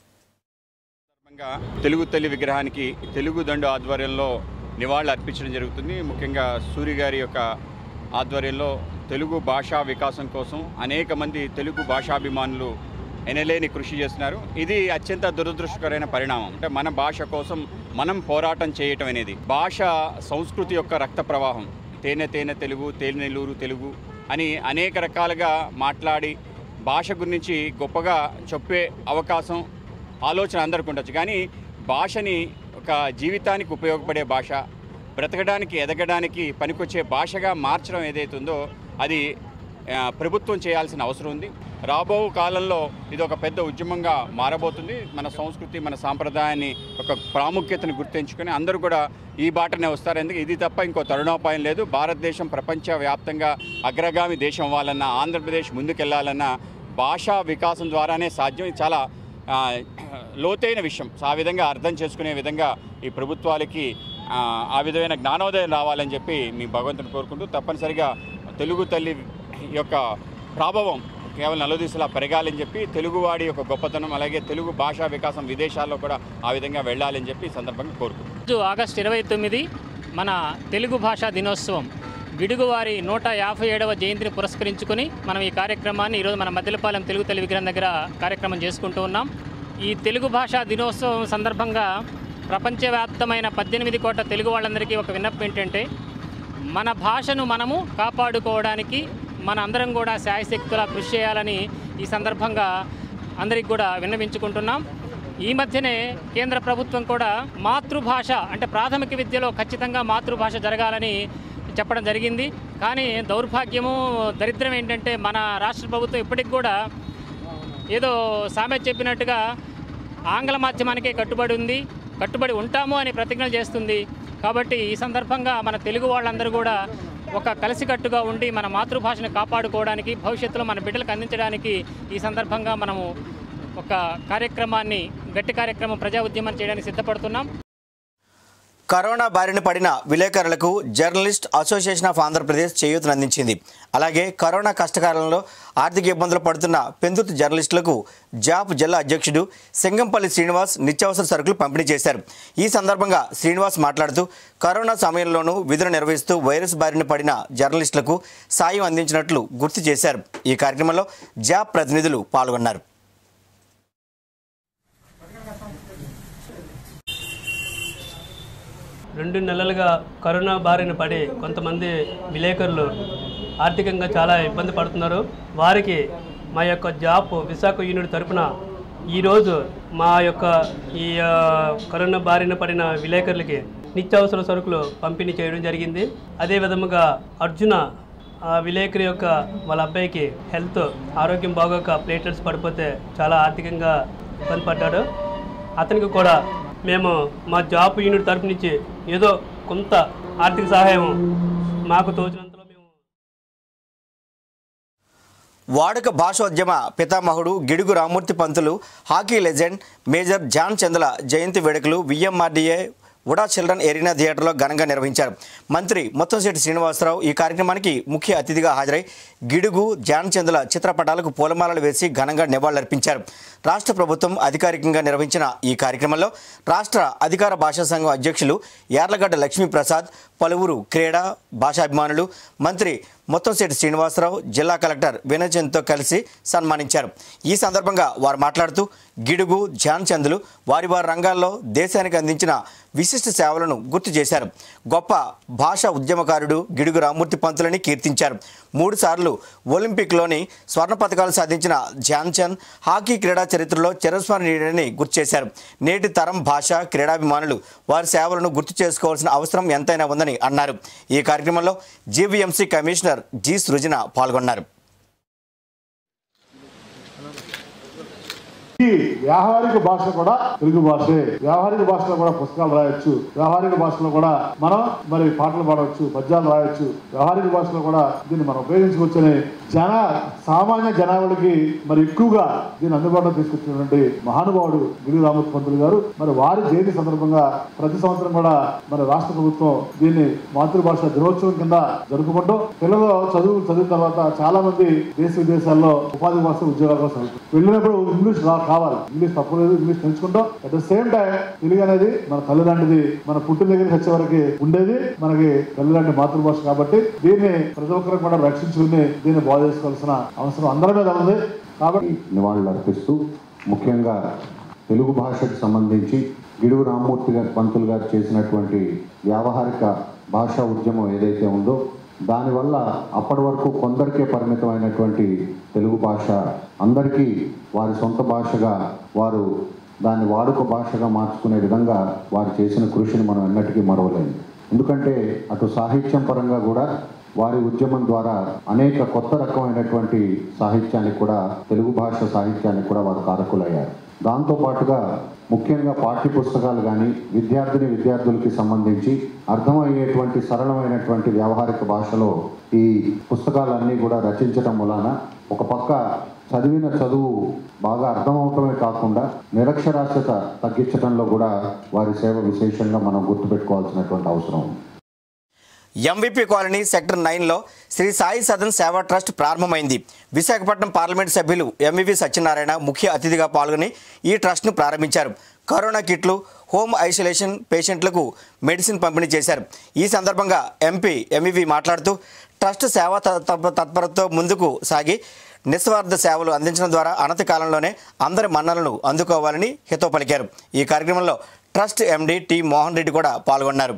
సందర్భంగా తెలుగు తల్లి విగ్రహానికి తెలుగు దండు ఆధ్వర్యంలో నివాళులు అర్పించడం జరుగుతుంది ముఖ్యంగా సూరి గారి యొక్క ఆధ్వర్యంలో తెలుగు భాషా వికాసం కోసం అనేక మంది తెలుగు భాషాభిమానులు ఎనలేని కృషి చేస్తున్నారు ఇది అత్యంత దురదృష్టకరమైన పరిణామం అంటే మన భాష కోసం మనం పోరాటం చేయటం అనేది భాష సంస్కృతి యొక్క రక్త ప్రవాహం తేనె తేనె తెలుగు తేనెలూరు తెలుగు అని అనేక రకాలుగా మాట్లాడి భాష గురించి గొప్పగా చెప్పే అవకాశం ఆలోచన అందరికి ఉండొచ్చు కానీ భాషని ఒక జీవితానికి ఉపయోగపడే భాష బ్రతకడానికి ఎదగడానికి పనికొచ్చే భాషగా మార్చడం ఏదైతే ఉందో అది ఆ, ప్రభుత్వం చేయాల్సిన అవసరం ఉంది రాబో కాలంలో ఇది ఒక పెద్ద ఉద్యమంగా మారబోతుంది మన సంస్కృతి మన సాంప్రదాయాన్ని ఒక ప్రాముఖ్యతను గుర్తించుకొని అందరూ కూడా ఈ బాటనే వస్తారు ఎందుకు ఇది తప్ప ఇంకో తరుణోపాయం లేదు భారతదేశం ప్రపంచవ్యాప్తంగా అగ్రగామి దేశం అవ్వాలన్నా ఆంధ్రప్రదేశ్ ముందుకెళ్లాలన్నా భాషా వికాసం ద్వారానే సాధ్యం ఇది చాలా ఆ, లోతైన విషయం సో ఆ విధంగా అర్థం చేసుకునే విధంగా ఈ ప్రభుత్వాలకి ఆ, ఆ విధమైన జ్ఞానోదయం రావాలని చెప్పి మీ భగవంతుని కోరుకుంటూ తప్పనిసరిగా తెలుగు తల్లి యొక్క ప్రభావం కేవలం నలుదిశలా పెరగాలని చెప్పి తెలుగువాడి యొక్క గొప్పతనం అలాగే తెలుగు భాషా వికాసం విదేశాల్లో కూడా ఆ విధంగా వెళ్ళాలని చెప్పి ఈ సందర్భంగా కోరుకుంటున్నాను రోజు ఆగస్టు ఇరవై తొమ్మిది మన తెలుగు భాషా దినోత్సవం గిడుగువారి నూట యాభై ఏడవ జయంతిని పురస్కరించుకొని మనం ఈ కార్యక్రమాన్ని ఈరోజు మన మద్దెలపాలెం తెలుగు తల్లి విగ్రహం దగ్గర కార్యక్రమం చేసుకుంటూ ఉన్నాం ఈ తెలుగు భాషా దినోత్సవం సందర్భంగా ప్రపంచవ్యాప్తమైన పద్దెనిమిది కోట్ల తెలుగు వాళ్ళందరికీ ఒక విన్నపం ఏంటంటే మన భాషను మనము కాపాడుకోవడానికి మన అందరం కూడా శాయశక్తులా కృషి చేయాలని ఈ సందర్భంగా అందరికి కూడా విన్నవించుకుంటున్నాం ఈ మధ్యనే కేంద్ర ప్రభుత్వం కూడా మాతృభాష అంటే ప్రాథమిక విద్యలో ఖచ్చితంగా మాతృభాష జరగాలని చెప్పడం జరిగింది కానీ దౌర్భాగ్యము దరిద్రం ఏంటంటే మన రాష్ట్ర ప్రభుత్వం ఇప్పటికి కూడా ఏదో సామెత చెప్పినట్టుగా ఆంగ్ల మాధ్యమానికే కట్టుబడి ఉంది కట్టుబడి ఉంటాము అని ప్రతిజ్ఞలు చేస్తుంది కాబట్టి ఈ సందర్భంగా మన తెలుగు వాళ్ళందరూ కూడా ఒక కలిసికట్టుగా ఉండి మన మాతృభాషను కాపాడుకోవడానికి భవిష్యత్తులో మన బిడ్డలకు అందించడానికి ఈ సందర్భంగా మనము ఒక కార్యక్రమాన్ని గట్టి కార్యక్రమం ప్రజా ఉద్యమం చేయడానికి సిద్ధపడుతున్నాం కరోనా బారిన పడిన విలేకరులకు జర్నలిస్ట్ అసోసియేషన్ ఆఫ్ ఆంధ్రప్రదేశ్ చేయూతనందించింది అలాగే కరోనా కష్టకాలంలో ఆర్థిక ఇబ్బందులు పడుతున్న పెందుతు జర్నలిస్టులకు జాప్ జిల్లా అధ్యక్షుడు సింగంపల్లి శ్రీనివాస్ నిత్యావసర సరుకులు పంపిణీ చేశారు ఈ సందర్భంగా శ్రీనివాస్ మాట్లాడుతూ కరోనా సమయంలోనూ విధులు నిర్వహిస్తూ వైరస్ బారిన పడిన జర్నలిస్టులకు సాయం అందించినట్లు గుర్తు చేశారు ఈ కార్యక్రమంలో జాప్ ప్రతినిధులు పాల్గొన్నారు రెండు నెలలుగా కరోనా బారిన పడి కొంతమంది విలేకరులు ఆర్థికంగా చాలా ఇబ్బంది పడుతున్నారు వారికి మా యొక్క జాబ్ విశాఖ యూనిట్ తరపున ఈరోజు మా యొక్క ఈ ఆ, కరోనా బారిన పడిన విలేకరులకి నిత్యావసర సరుకులు పంపిణీ చేయడం జరిగింది అదే విధముగా అర్జున ఆ విలేకరి యొక్క వాళ్ళ అబ్బాయికి హెల్త్ ఆరోగ్యం బాగోక ప్లేటెట్స్ పడిపోతే చాలా ఆర్థికంగా ఇబ్బంది పడ్డాడు అతనికి కూడా మేము మా జాబ్ యూనిట్ తరపు నుంచి ఏదో కొంత ఆర్థిక సహాయం మాకు తోచినంతలో మేము వాడుక భాషోద్యమ పితామహుడు Gidugu Ramamurthy Pantulu hockey legend major Dhyan Chandra జయంతి వేడుకలు విఎంఆర్డీఏ ఉడా చిల్డ్రన్ ఎరీనా థియేటర్లో ఘనంగా నిర్వహించారు మంత్రి ముత్తంశెట్టి శ్రీనివాసరావు ఈ కార్యక్రమానికి ముఖ్య అతిథిగా హాజరై గిడుగు జాన్ చంద్ర చిత్రపటాలకు పూలమాలలు వేసి ఘనంగా నివాళులర్పించారు రాష్ట్ర ప్రభుత్వం అధికారికంగా నిర్వహించిన ఈ కార్యక్రమంలో రాష్ట్ర అధికార భాషా సంఘం అధ్యక్షులు యార్లగడ్డ లక్ష్మీప్రసాద్ పలువురు క్రీడా భాషాభిమానులు మంత్రి ముత్తంశెట్టి శ్రీనివాసరావు జిల్లా కలెక్టర్ వినయచంద్తో కలిసి సన్మానించారు ఈ సందర్భంగా వారు మాట్లాడుతూ గిడుగు ధ్యాన్ చంద్లు వారి వారి రంగాల్లో దేశానికి అందించిన విశిష్ట సేవలను గుర్తు చేశారు గొప్ప భాషా ఉద్యమకారుడు గిడుగు రామూర్తి పంతులని కీర్తించారు మూడుసార్లు ఒలింపిక్లోని స్వర్ణ పథకాలు సాధించిన ధ్యాన్ చంద్ హాకీ క్రీడా చరిత్రలో చిరస్మరణీయుడని గుర్తు చేశారు నేటి తరం భాష క్రీడాభిమానులు వారి సేవలను గుర్తు చేసుకోవాల్సిన అవసరం ఎంతైనా ఉందని అన్నారు ఈ కార్యక్రమంలో జీవీఎంసీ కమిషనర్ జి సృజన పాల్గొన్నారు ఈ వ్యావహారిక భాష కూడా తెలుగు భాషే వ్యావహారిక భాషలో కూడా పుస్తకాలు రాయొచ్చు వ్యావహారిక భాషలో కూడా మనం మరి పాటలు పాడవచ్చు పద్యాలు రాయొచ్చు వ్యావహారిక భాషలో కూడా దీన్ని మనం ఉపయోగించుకోవచ్చని జన సామాన్య జనాభాకి మరి ఎక్కువగా దీన్ని అందుబాటులో తీసుకొచ్చినటువంటి మహానుభావుడు గిరి రామూర్తి పంతులు గారు మరి వారి జయంతి సందర్భంగా ప్రతి సంవత్సరం కూడా మరి రాష్ట్ర ప్రభుత్వం దీన్ని మాతృభాష దినోత్సవం కింద జరుపుకుంటూ పిల్లలు చదువు చదివిన తర్వాత చాలా మంది దేశ విదేశాల్లో ఉపాధి కోసం ఉద్యోగాల కోసం వెళ్తారు. వెళ్ళినప్పుడు ఇంగ్లీష్ రా కావాలి ఇంగ్లీష్ తప్పలేదు ఇంగ్లీష్ నేర్చుకుంటాం at the same time Telugu అనేది మన తల్లిదండ్రిది మన పుట్టిన దగ్గర వచ్చే వరకు ఉండేది మనకి తల్లిదండ్రి మాతృభాష కాబట్టి దీన్ని ప్రతి ఒక్కరు కూడా రక్షించుకుని దీన్ని బాగు చేసుకోవాల్సిన అవసరం అందరి మీద ఉంది కాబట్టి నివాళులు అర్పిస్తూ ముఖ్యంగా తెలుగు భాషకు సంబంధించి గిడుగు రామ్మూర్తి గారు పంతులు గారు చేసినటువంటి వ్యావహారిక భాషా ఉద్యమం ఏదైతే ఉందో దానివల్ల అప్పటి వరకు కొందరికే పరిమితమైనటువంటి తెలుగు భాష అందరికీ వారి సొంత భాషగా వారు దాన్ని వాడుక భాషగా మార్చుకునే విధంగా వారు చేసిన కృషిని మనం ఎన్నటికీ మరవలేము ఎందుకంటే అటు సాహిత్యం పరంగా కూడా వారి ఉద్యమం ద్వారా అనేక కొత్త రకమైనటువంటి సాహిత్యానికి కూడా తెలుగు భాష సాహిత్యానికి కూడా వారు కారకులయ్యారు దాంతో పాటుగా ముఖ్యంగా పాఠ్య పుస్తకాలు కానీ విద్యార్థిని విద్యార్థులకి సంబంధించి అర్థమయ్యేటువంటి సరళమైనటువంటి వ్యావహారిక భాషలో ఈ పుస్తకాలన్నీ కూడా రచించడం వలన ఒక పక్క చదివిన చదువు బాగా అర్థమవటమే కాకుండా నిరక్షరాస్యత తగ్గించడంలో కూడా వారి సేవ విశేషంగా మనం గుర్తుపెట్టుకోవాల్సినటువంటి అవసరం ఉంది ఎంవిపి కాలనీ సెక్టర్ నైన్లో శ్రీ సాయి సదన్ సేవా ట్రస్ట్ ప్రారంభమైంది విశాఖపట్నం పార్లమెంట్ సభ్యులు ఎంవివి సత్యనారాయణ ముఖ్య అతిథిగా పాల్గొని ఈ ట్రస్ట్ను ప్రారంభించారు కరోనా కిట్లు హోమ్ ఐసోలేషన్ పేషెంట్లకు మెడిసిన్ పంపిణీ చేశారు ఈ సందర్భంగా ఎంపీ ఎంవివి మాట్లాడుతూ ట్రస్ట్ సేవా త- తత్ప- తత్పరతతో ముందుకు సాగి నిస్వార్థ సేవలు అందించడం ద్వారా అనతి కాలంలోనే అందరి మన్నలను అందుకోవాలని హితో పలికారు ఈ కార్యక్రమంలో trust MD T Mohan Reddy కూడా పాల్గొన్నారు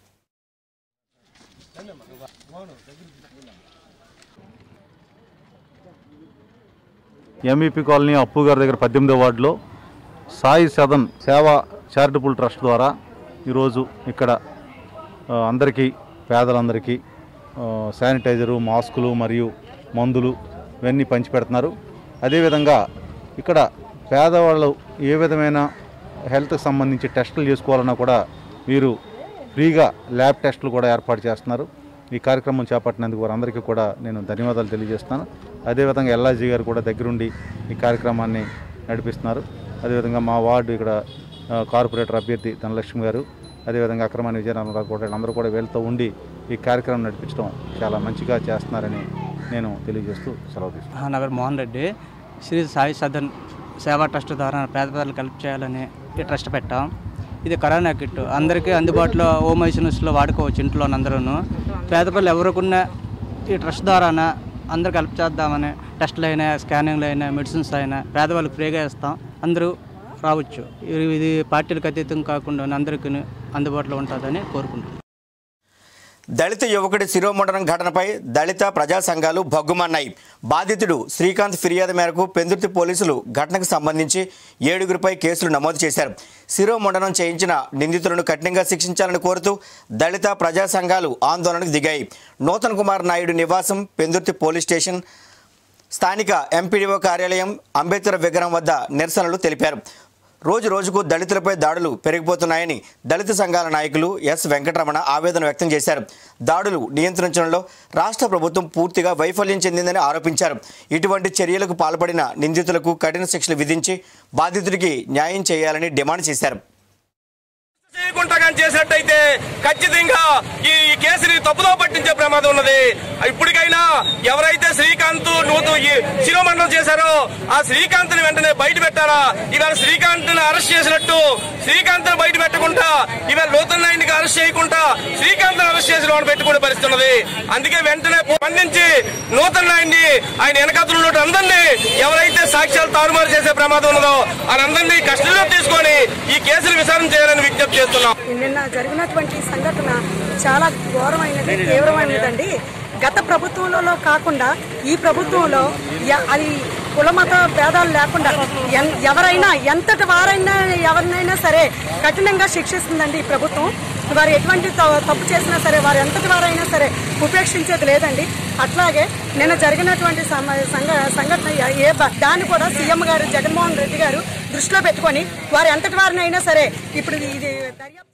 ఎంఈపీ కాలనీ అప్పు గారి దగ్గర పద్దెనిమిదో వార్డులో సాయి సదన్ సేవా చారిటబుల్ ట్రస్ట్ ద్వారా ఈరోజు ఇక్కడ ఆ, అందరికీ పేదలందరికీ ఆ, శానిటైజరు మాస్కులు మరియు మందులు ఇవన్నీ పంచిపెడుతున్నారు అదేవిధంగా ఇక్కడ పేదవాళ్ళు ఏ విధమైన హెల్త్కి సంబంధించి టెస్టులు చేసుకోవాలన్నా కూడా వీరు ఫ్రీగా ల్యాబ్ టెస్టులు కూడా ఏర్పాటు చేస్తున్నారు ఈ కార్యక్రమం చేపట్టినందుకు వారందరికీ కూడా నేను ధన్యవాదాలు తెలియజేస్తున్నాను అదేవిధంగా ఎల్ఐజీ గారు కూడా దగ్గరుండి ఈ కార్యక్రమాన్ని నడిపిస్తున్నారు అదేవిధంగా మా వార్డు ఇక్కడ ఆ, కార్పొరేటర్ అభ్యర్థి ధనలక్ష్మి గారు అదేవిధంగా అక్రమాన్ని విజయనగరం కూడా అందరూ కూడా వీళ్ళతో ఉండి ఈ కార్యక్రమం నడిపించడం చాలా మంచిగా చేస్తున్నారని నేను తెలియజేస్తూ సెలవు తీసుకుంటాను నా పేరు మోహన్ రెడ్డి శ్రీ సాయి సదన్ సేవా ట్రస్ట్ ద్వారా పేద ప్రజలకు హెల్ప్ చేయాలని ఈ ట్రస్ట్ పెట్టాం ఇది కరోనా కిట్ అందరికీ అందుబాటులో హోమ్ ఐసోలేషన్లో వాడుకోవచ్చు ఇంట్లో అందరూ పేద ప్రజలు ఎవరికున్నా ఈ ట్రస్ట్ ద్వారాన అందరికి హెల్ప్ చేద్దామని టెస్టులు అయినా స్కానింగ్లు అయినా మెడిసిన్స్ అయినా పేదవాళ్ళకి ఫ్రీగా ఇస్తాం అందరూ రావచ్చు ఇది- ఇది పార్టీలకు అతీతం కాకుండా అందరికీ అందుబాటులో ఉంటుందని కోరుకుంటున్నాను దళిత యువకుడి శిరోముండనం ఘటనపై దళిత ప్రజా సంఘాలు భగ్గుమన్నాయి బాధితుడు శ్రీకాంత్ ఫిర్యాదు మేరకు పెందుర్తి పోలీసులు ఘటనకు సంబంధించి ఏడుగురిపై కేసులు నమోదు చేశారు శిరోముండనం చేయించిన నిందితులను కఠినంగా శిక్షించాలని కోరుతూ దళిత ప్రజా సంఘాలు ఆందోళనకు దిగాయి నూతన్ కుమార్ నాయుడు నివాసం పెందుర్తి పోలీస్ స్టేషన్ స్థానిక ఎంపీడీఓ కార్యాలయం అంబేద్కర్ విగ్రహం వద్ద నిరసనలు తెలిపారు రోజు రోజుకు దళితులపై దాడులు పెరిగిపోతున్నాయని దళిత సంఘాల నాయకులు ఎస్ వెంకటరమణ ఆవేదన వ్యక్తం చేశారు దాడులు నియంత్రించడంలో రాష్ట్ర ప్రభుత్వం పూర్తిగా వైఫల్యం చెందిందని ఆరోపించారు ఇటువంటి చర్యలకు పాల్పడిన నిందితులకు కఠిన శిక్షలు విధించి బాధితుడికి న్యాయం చేయాలని డిమాండ్ చేశారు చేయకుండా కానీ చేసినట్టయితే ఖచ్చితంగా ఈ ఈ కేసుని తప్పుదో పట్టించే ప్రమాదం ఉన్నది ఇప్పటికైనా ఎవరైతే శ్రీకాంత్ నూతు ఈ శిరోమండలం చేశారో ఆ శ్రీకాంత్ ని వెంటనే బయట పెట్టాలా ఇవాళ శ్రీకాంత్ ని అరెస్ట్ చేసినట్టు శ్రీకాంత్ ని బయట పెట్టకుండా ఇవాళ నూతన్ నాయుడికి అరెస్ట్ చేయకుండా శ్రీకాంత్ ని అరెస్ట్ చేసి లోన్ పెట్టుకునే పరిస్థితి ఉన్నది అందుకే వెంటనే స్పందించి నూతన్ నాయుడిని ఆయన వెనకాతలు ఉన్న అందరినీ ఎవరైతే సాక్ష్యాలు తారుమారు చేసే ప్రమాదం ఉన్నదో వాళ్ళందరినీ కస్టడీలో తీసుకొని ఈ కేసులు విచారణ చేయాలని విజ్ఞప్తి చేస్తున్నాం నిన్న జరిగినటువంటి సంఘటన చాలా ఘోరమైనది తీవ్రమైనదండి గత ప్రభుత్వంలో కాకుండా ఈ ప్రభుత్వంలో య- అది కులమత భేదాలు లేకుండా ఎన్- ఎవరైనా ఎంతటి వారైనా ఎవరినైనా సరే కఠినంగా శిక్షిస్తుందండి ఈ ప్రభుత్వం వారు ఎటువంటి త- తప్పు చేసినా సరే వారు ఎంతటి వారైనా సరే ఉపేక్షించేది లేదండి అట్లాగే నిన్న జరిగినటువంటి సమ- సంఘ సంఘటన ఏ- ఏ బ- దాన్ని కూడా సీఎం గారు జగన్మోహన్ రెడ్డి గారు దృష్టిలో పెట్టుకొని వారి అంతటి వారిని అయినా సరే ఇప్పుడు ఇది దర్యాప్తు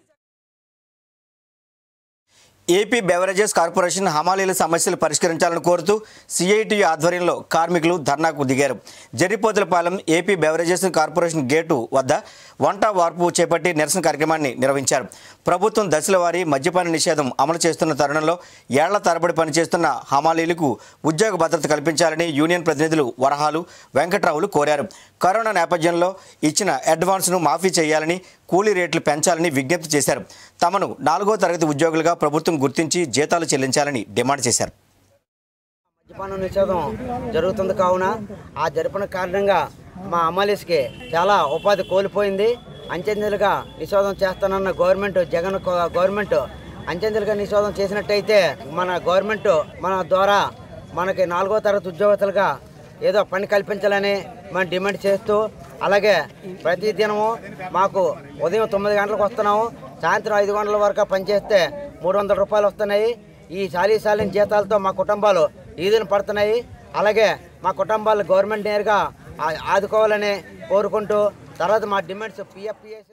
ఏపీ బెవరేజెస్ కార్పొరేషన్ హమాలీల సమస్యలు పరిష్కరించాలని కోరుతూ సిఐటి ఆధ్వర్యంలో కార్మికులు ధర్నాకు దిగారు Jaripothulapalem AP beverages corporation gate వద్ద వంట వార్పు చేపట్టి నిరసన కార్యక్రమాన్ని నిర్వహించారు ప్రభుత్వం దశల వారీ మద్యపాన నిషేధం అమలు చేస్తున్న తరుణంలో ఏళ్ల తరబడి పనిచేస్తున్న హమాలీలకు ఉద్యోగ భద్రత కల్పించాలని యూనియన్ ప్రతినిధులు వరహాలు వెంకట్రావులు కోరారు కరోనా నేపథ్యంలో ఇచ్చిన అడ్వాన్స్ను మాఫీ చేయాలని కూలీ రేట్లు పెంచాలని విజ్ఞప్తి చేశారు తమను నాలుగో తరగతి ఉద్యోగులుగా ప్రభుత్వం గుర్తించి జీతాలు చెల్లించాలని డిమాండ్ చేశారు మద్యపాన నిషేధం జరుగుతుంది కావున ఆ జరిపిన కారణంగా మా అమ్మాలీస్కి చాలా ఉపాధి కోల్పోయింది అంచెంచెలుగా నిషేధం చేస్తానన్న గవర్నమెంట్ జగన్ గో- గవర్నమెంట్ అంచెంచెలుగా నిషేధం చేసినట్టయితే మన గవర్నమెంట్ మన ద్వారా మనకి నాలుగో తరగతి ఉద్యోగస్తులుగా ఏదో పని కల్పించాలని మనం డిమాండ్ చేస్తూ అలాగే ప్రతి దినము మాకు ఉదయం తొమ్మిది గంటలకు వస్తున్నాము సాయంత్రం ఐదు గంటల వరకు పనిచేస్తే మూడు వందల రూపాయలు వస్తున్నాయి ఈ సాలీ సాలిన జీతాలతో మా కుటుంబాలు ఈదులు పడుతున్నాయి అలాగే మా కుటుంబాలు గవర్నమెంట్ నేరుగా ఆ- ఆదుకోవాలని కోరుకుంటూ తర్వాత మా డిమాండ్స్ పిఎఫ్పిఎస్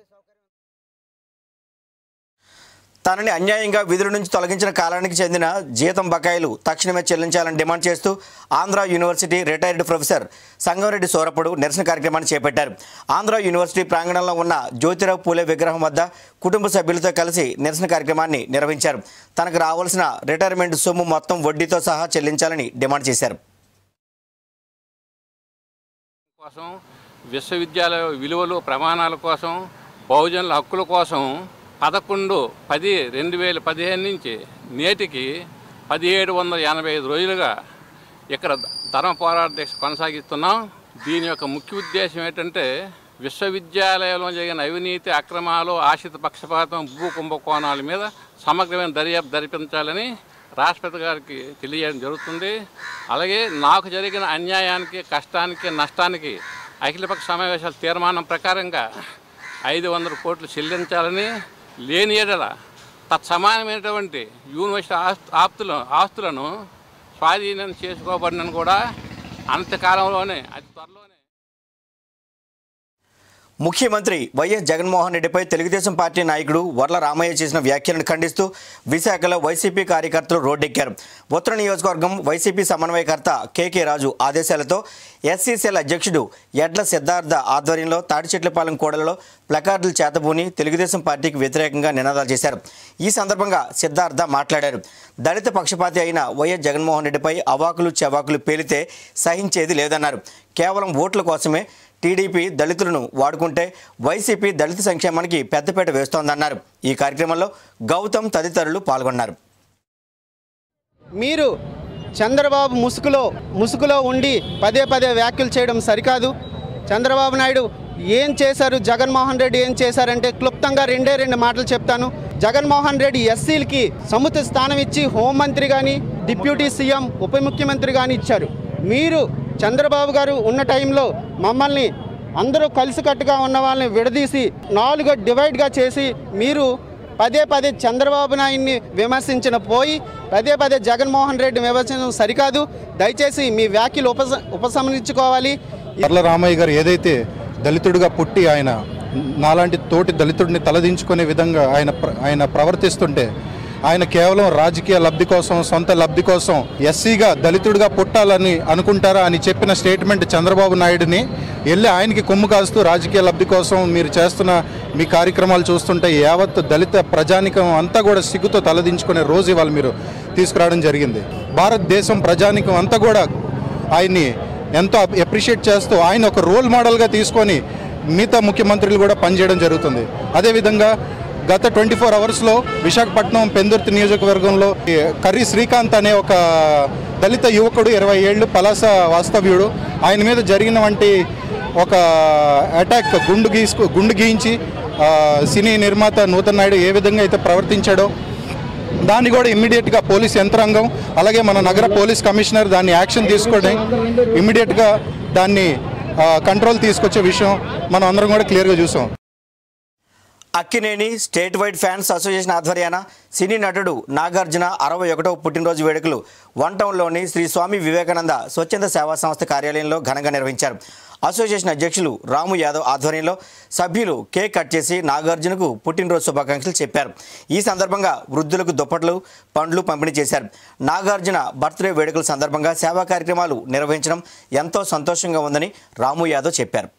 తనని అన్యాయంగా విధుల నుంచి తొలగించిన కాలానికి చెందిన జీతం బకాయిలు తక్షణమే చెల్లించాలని డిమాండ్ చేస్తూ Andhra university retired professor Sangamreddy Sorapudu నిరసన కార్యక్రమాన్ని చేపట్టారు ఆంధ్ర యూనివర్సిటీ ప్రాంగణంలో ఉన్న జ్యోతిరావు పూలే విగ్రహం వద్ద కుటుంబ సభ్యులతో కలిసి నిరసన కార్యక్రమాన్ని నిర్వహించారు తనకు రావాల్సిన రిటైర్మెంట్ సొమ్ము మొత్తం వడ్డీతో సహా చెల్లించాలని డిమాండ్ చేశారు కోసం విశ్వవిద్యాలయ విలువలు ప్రమాణాల కోసం బహుజనుల హక్కుల కోసం పదకొండు పది రెండు వేల పదిహేను నుంచి నేటికి పదిహేడు వందల ఎనభై ఐదు రోజులుగా ఇక్కడ ధర్మ పోరాట దీక్ష కొనసాగిస్తున్నాం దీని యొక్క ముఖ్య ఉద్దేశం ఏంటంటే విశ్వవిద్యాలయంలో జరిగిన అవినీతి అక్రమాలు ఆశ్రిత పక్షపాతం భూ కుంభకోణాల మీద సమగ్రమైన దర్యాప్తు జరిపించాలని రాష్ట్రపతి గారికి తెలియజేయడం జరుగుతుంది అలాగే నాకు జరిగిన అన్యాయానికి కష్టానికి నష్టానికి అఖిలపక్ష సమావేశాల తీర్మానం ప్రకారంగా ఐదు వందల కోట్లు చెల్లించాలని లేని ఏడల తత్సమానమైనటువంటి యూనివర్సిటీ ఆస్తు ఆస్తులు ఆస్తులను స్వాధీనం చేసుకోబడినని కూడా అంతకాలంలోనే అతి త్వరలో ముఖ్యమంత్రి వైఎస్ జగన్మోహన్ రెడ్డిపై తెలుగుదేశం పార్టీ నాయకుడు వర్ల రామయ్య చేసిన వ్యాఖ్యలను ఖండిస్తూ విశాఖలో వైసీపీ కార్యకర్తలు రోడ్డెక్కారు ఉత్తర నియోజకవర్గం వైసీపీ సమన్వయకర్త కేకే రాజు ఆదేశాలతో ఎస్సీసీఎల్ అధ్యక్షుడు ఎడ్ల సిద్ధార్థ ఆధ్వర్యంలో తాడిచెట్లపాలెం కూడలలో ప్లకార్డులు చేతబూని తెలుగుదేశం పార్టీకి వ్యతిరేకంగా నినాదాలు చేశారు ఈ సందర్భంగా సిద్ధార్థ మాట్లాడారు దళిత పక్షపాతి అయిన వైఎస్ జగన్మోహన్ రెడ్డిపై అవాకులు చెవాకులు పేలితే సహించేది లేదన్నారు కేవలం ఓట్ల కోసమే టీడీపీ దళితులను వాడుకుంటే వైసీపీ దళిత సంక్షేమానికి పెద్దపీట వేస్తోందన్నారు ఈ కార్యక్రమంలో గౌతమ్ తదితరులు పాల్గొన్నారు మీరు చంద్రబాబు ముసుగులో ముసుగులో ఉండి పదే పదే వ్యాఖ్యలు చేయడం సరికాదు చంద్రబాబు నాయుడు ఏం చేశారు జగన్మోహన్ రెడ్డి ఏం చేశారంటే క్లుప్తంగా రెండే రెండు మాటలు చెప్తాను జగన్మోహన్ రెడ్డి ఎస్సీలకి సముచిత స్థానం ఇచ్చి హోంమంత్రి కానీ డిప్యూటీ సీఎం ఉప ముఖ్యమంత్రి కానీ ఇచ్చారు మీరు చంద్రబాబు గారు ఉన్న టైంలో మమ్మల్ని అందరూ కలిసికట్టుగా ఉన్న వాళ్ళని విడదీసి నాలుగు డివైడ్గా చేసి మీరు పదే పదే చంద్రబాబు నాయుడిని విమర్శించిన పోయి పదే పదే జగన్మోహన్ రెడ్డి విమర్శించడం సరికాదు దయచేసి మీ వ్యాఖ్యలు ఉపస ఉపసంహరించుకోవాలి వర్ల రామయ్య గారు ఏదైతే దళితుడిగా పుట్టి ఆయన నాలాంటి తోటి దళితుడిని తలదించుకునే విధంగా ఆయన ప్ర- ఆయన ప్రవర్తిస్తుంటే ఆయన కేవలం రాజకీయ లబ్ధి కోసం సొంత లబ్ధి కోసం ఎస్సీగా దళితుడిగా పుట్టాలని అనుకుంటారా అని చెప్పిన స్టేట్మెంట్ చంద్రబాబు నాయుడిని వెళ్ళి ఆయనకి కొమ్ము కాస్తూ రాజకీయ లబ్ధి కోసం మీరు చేస్తున్న మీ కార్యక్రమాలు చూస్తుంటే యావత్ దళిత ప్రజానికం అంతా కూడా సిగ్గుతో తలదించుకునే రోజు ఇవాళ మీరు తీసుకురావడం జరిగింది భారతదేశం ప్రజానికం అంతా కూడా ఆయన్ని ఎంతో అప్రిషియేట్ చేస్తూ ఆయన ఒక రోల్ మోడల్గా తీసుకొని మిగతా ముఖ్యమంత్రులు కూడా పనిచేయడం జరుగుతుంది అదేవిధంగా గత ట్వంటీ ఫోర్ అవర్స్లో విశాఖపట్నం పెందుర్తి నియోజకవర్గంలో ఈ కర్రీ శ్రీకాంత్ అనే ఒక దళిత యువకుడు ఇరవై ఏళ్ళు పలాస వాస్తవ్యుడు ఆయన మీద జరిగిన వంటి ఒక అటాక్ గుండు గీసుకు గుండు గీయించి ఆ, సినీ నిర్మాత నూతన్ నాయుడు ఏ విధంగా అయితే ప్రవర్తించాడో దాన్ని కూడా ఇమ్మీడియట్గా పోలీస్ యంత్రాంగం అలాగే మన నగర పోలీస్ కమిషనర్ దాన్ని యాక్షన్ తీసుకొని ఇమ్మీడియట్గా దాన్ని ఆ, కంట్రోల్ తీసుకొచ్చే విషయం మనం అందరం కూడా క్లియర్గా చూసాం Akkineni state wide fans association ఆధ్వర్యాన సినీ నటుడు నాగార్జున అరవై ఒకటవ పుట్టినరోజు వేడుకలు వన్ టౌన్లోని శ్రీ స్వామి వివేకానంద స్వచ్ఛంద సేవా సంస్థ కార్యాలయంలో ఘనంగా నిర్వహించారు అసోసియేషన్ అధ్యక్షులు రాము యాదవ్ ఆధ్వర్యంలో సభ్యులు కేక్ కట్ చేసి నాగార్జునకు పుట్టినరోజు శుభాకాంక్షలు చెప్పారు ఈ సందర్భంగా వృద్ధులకు దుప్పట్లు పండ్లు పంపిణీ చేశారు నాగార్జున బర్త్డే వేడుకల సందర్భంగా సేవా కార్యక్రమాలు నిర్వహించడం ఎంతో సంతోషంగా ఉందని రాము యాదవ్ చెప్పారు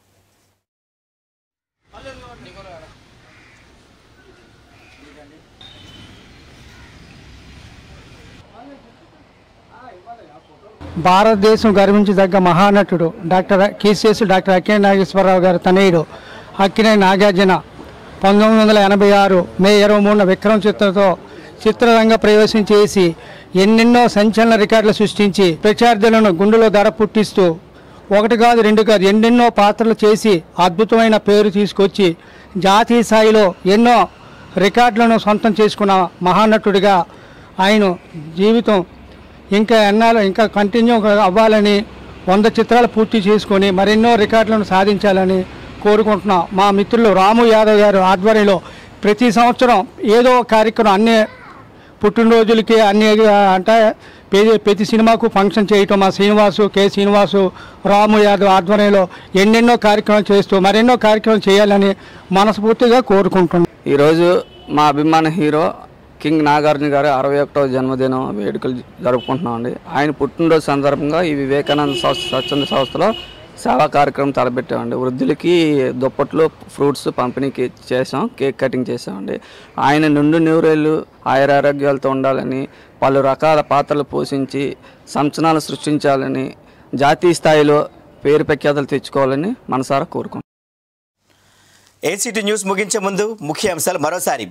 భారతదేశం గర్వించదగ్గ మహానటుడు డాక్టర్ కీసేసు డాక్టర్ అక్కినే నాగేశ్వరరావు గారి తనయుడు అక్కినే నాగార్జున పంతొమ్మిది వందల ఎనభై ఆరు మే ఇరవై మూడున విక్రమ చిత్రతో చిత్రరంగ ప్రవేశం చేసి ఎన్నెన్నో సంచలన రికార్డులు సృష్టించి ప్రత్యర్థులను గుండెలో ధర పుట్టిస్తూ ఒకటి కాదు రెండు కాదు ఎన్నెన్నో పాత్రలు చేసి అద్భుతమైన పేరు తీసుకొచ్చి జాతీయ స్థాయిలో ఎన్నో రికార్డులను సొంతం చేసుకున్న మహానటుడిగా ఆయన జీవితం ఇంకా ఎన్నాళ్ళు ఇంకా కంటిన్యూ అవ్వాలని వంద చిత్రాలు పూర్తి చేసుకొని మరెన్నో రికార్డులను సాధించాలని కోరుకుంటున్నాం మా మిత్రులు రాము యాదవ్ గారు ఆధ్వర్యంలో ప్రతి సంవత్సరం ఏదో ఒక కార్యక్రమం అన్ని పుట్టినరోజులకి అన్ని అంటే ప్రతి ప్రతి సినిమాకు ఫంక్షన్ చేయటం మా శ్రీనివాసు కె శ్రీనివాసు రాము యాదవ్ ఆధ్వర్యంలో ఎన్నెన్నో కార్యక్రమాలు చేస్తూ మరెన్నో కార్యక్రమాలు చేయాలని మనస్ఫూర్తిగా కోరుకుంటున్నాం ఈరోజు మా అభిమాన హీరో కింగ్ నాగార్జున గారి అరవై ఒకటవ జన్మదినం వేడుకలు జరుపుకుంటున్నామండి ఆయన పుట్టినరోజు సందర్భంగా ఈ వివేకానంద సంస్థ స్వచ్ఛంద సంస్థలో సేవా కార్యక్రమం తలపెట్టామండి వృద్ధులకి దుప్పట్లు ఫ్రూట్స్ పంపిణీకి చేసాం కేక్ కటింగ్ చేసామండి ఆయన నుండి నూరేళ్ళు ఆయురారోగ్యాలతో ఉండాలని పలు రకాల పాత్రలు పోషించి సంచలనాలు సృష్టించాలని జాతీయ స్థాయిలో పేరు ప్రఖ్యాతలు తెచ్చుకోవాలని మనసారా కోరుకుంటున్నాం ఏసీటీ న్యూస్ ముగించే ముందు ముఖ్య అంశాలు మరోసారి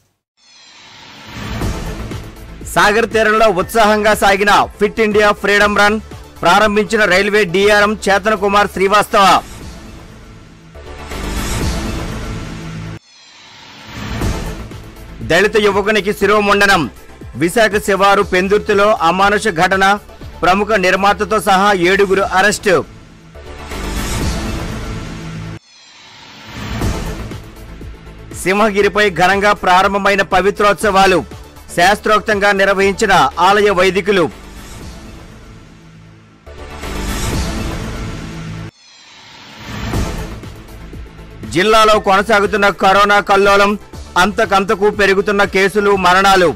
సాగర్ తీరంలో ఉత్సాహంగా సాగిన ఫిట్ ఇండియా ఫ్రీడమ్ రన్ ప్రారంభించిన రైల్వే డిఆర్ఎం చేతన్ కుమార్ శ్రీవాస్తవ దళిత యువకునికి శిరోముండనం విశాఖ శివారు పెందుర్తిలో అమానుష ఘటన ప్రముఖ నిర్మాతతో సహా ఏడుగురు అరెస్టు సింహగిరిపై ఘనంగా ప్రారంభమైన పవిత్రోత్సవాలు శాస్త్రోక్తంగా నిర్వహించిన ఆలయ వైదికులు జిల్లాలో కొనసాగుతున్న కరోనా కల్లోలం అంతకంతకు పెరుగుతున్న కేసులు మరణాలు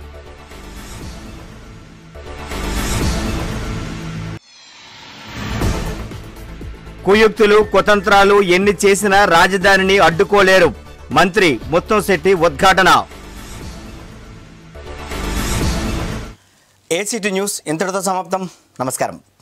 కుయుక్తులు కుతంత్రాలు ఎన్ని చేసినా రాజధానిని అడ్డుకోలేరు మంత్రి ముత్తంశెట్టి ఉద్ఘాటన ఏసీటీ న్యూస్ ఇంతటితో సమాప్తం నమస్కారం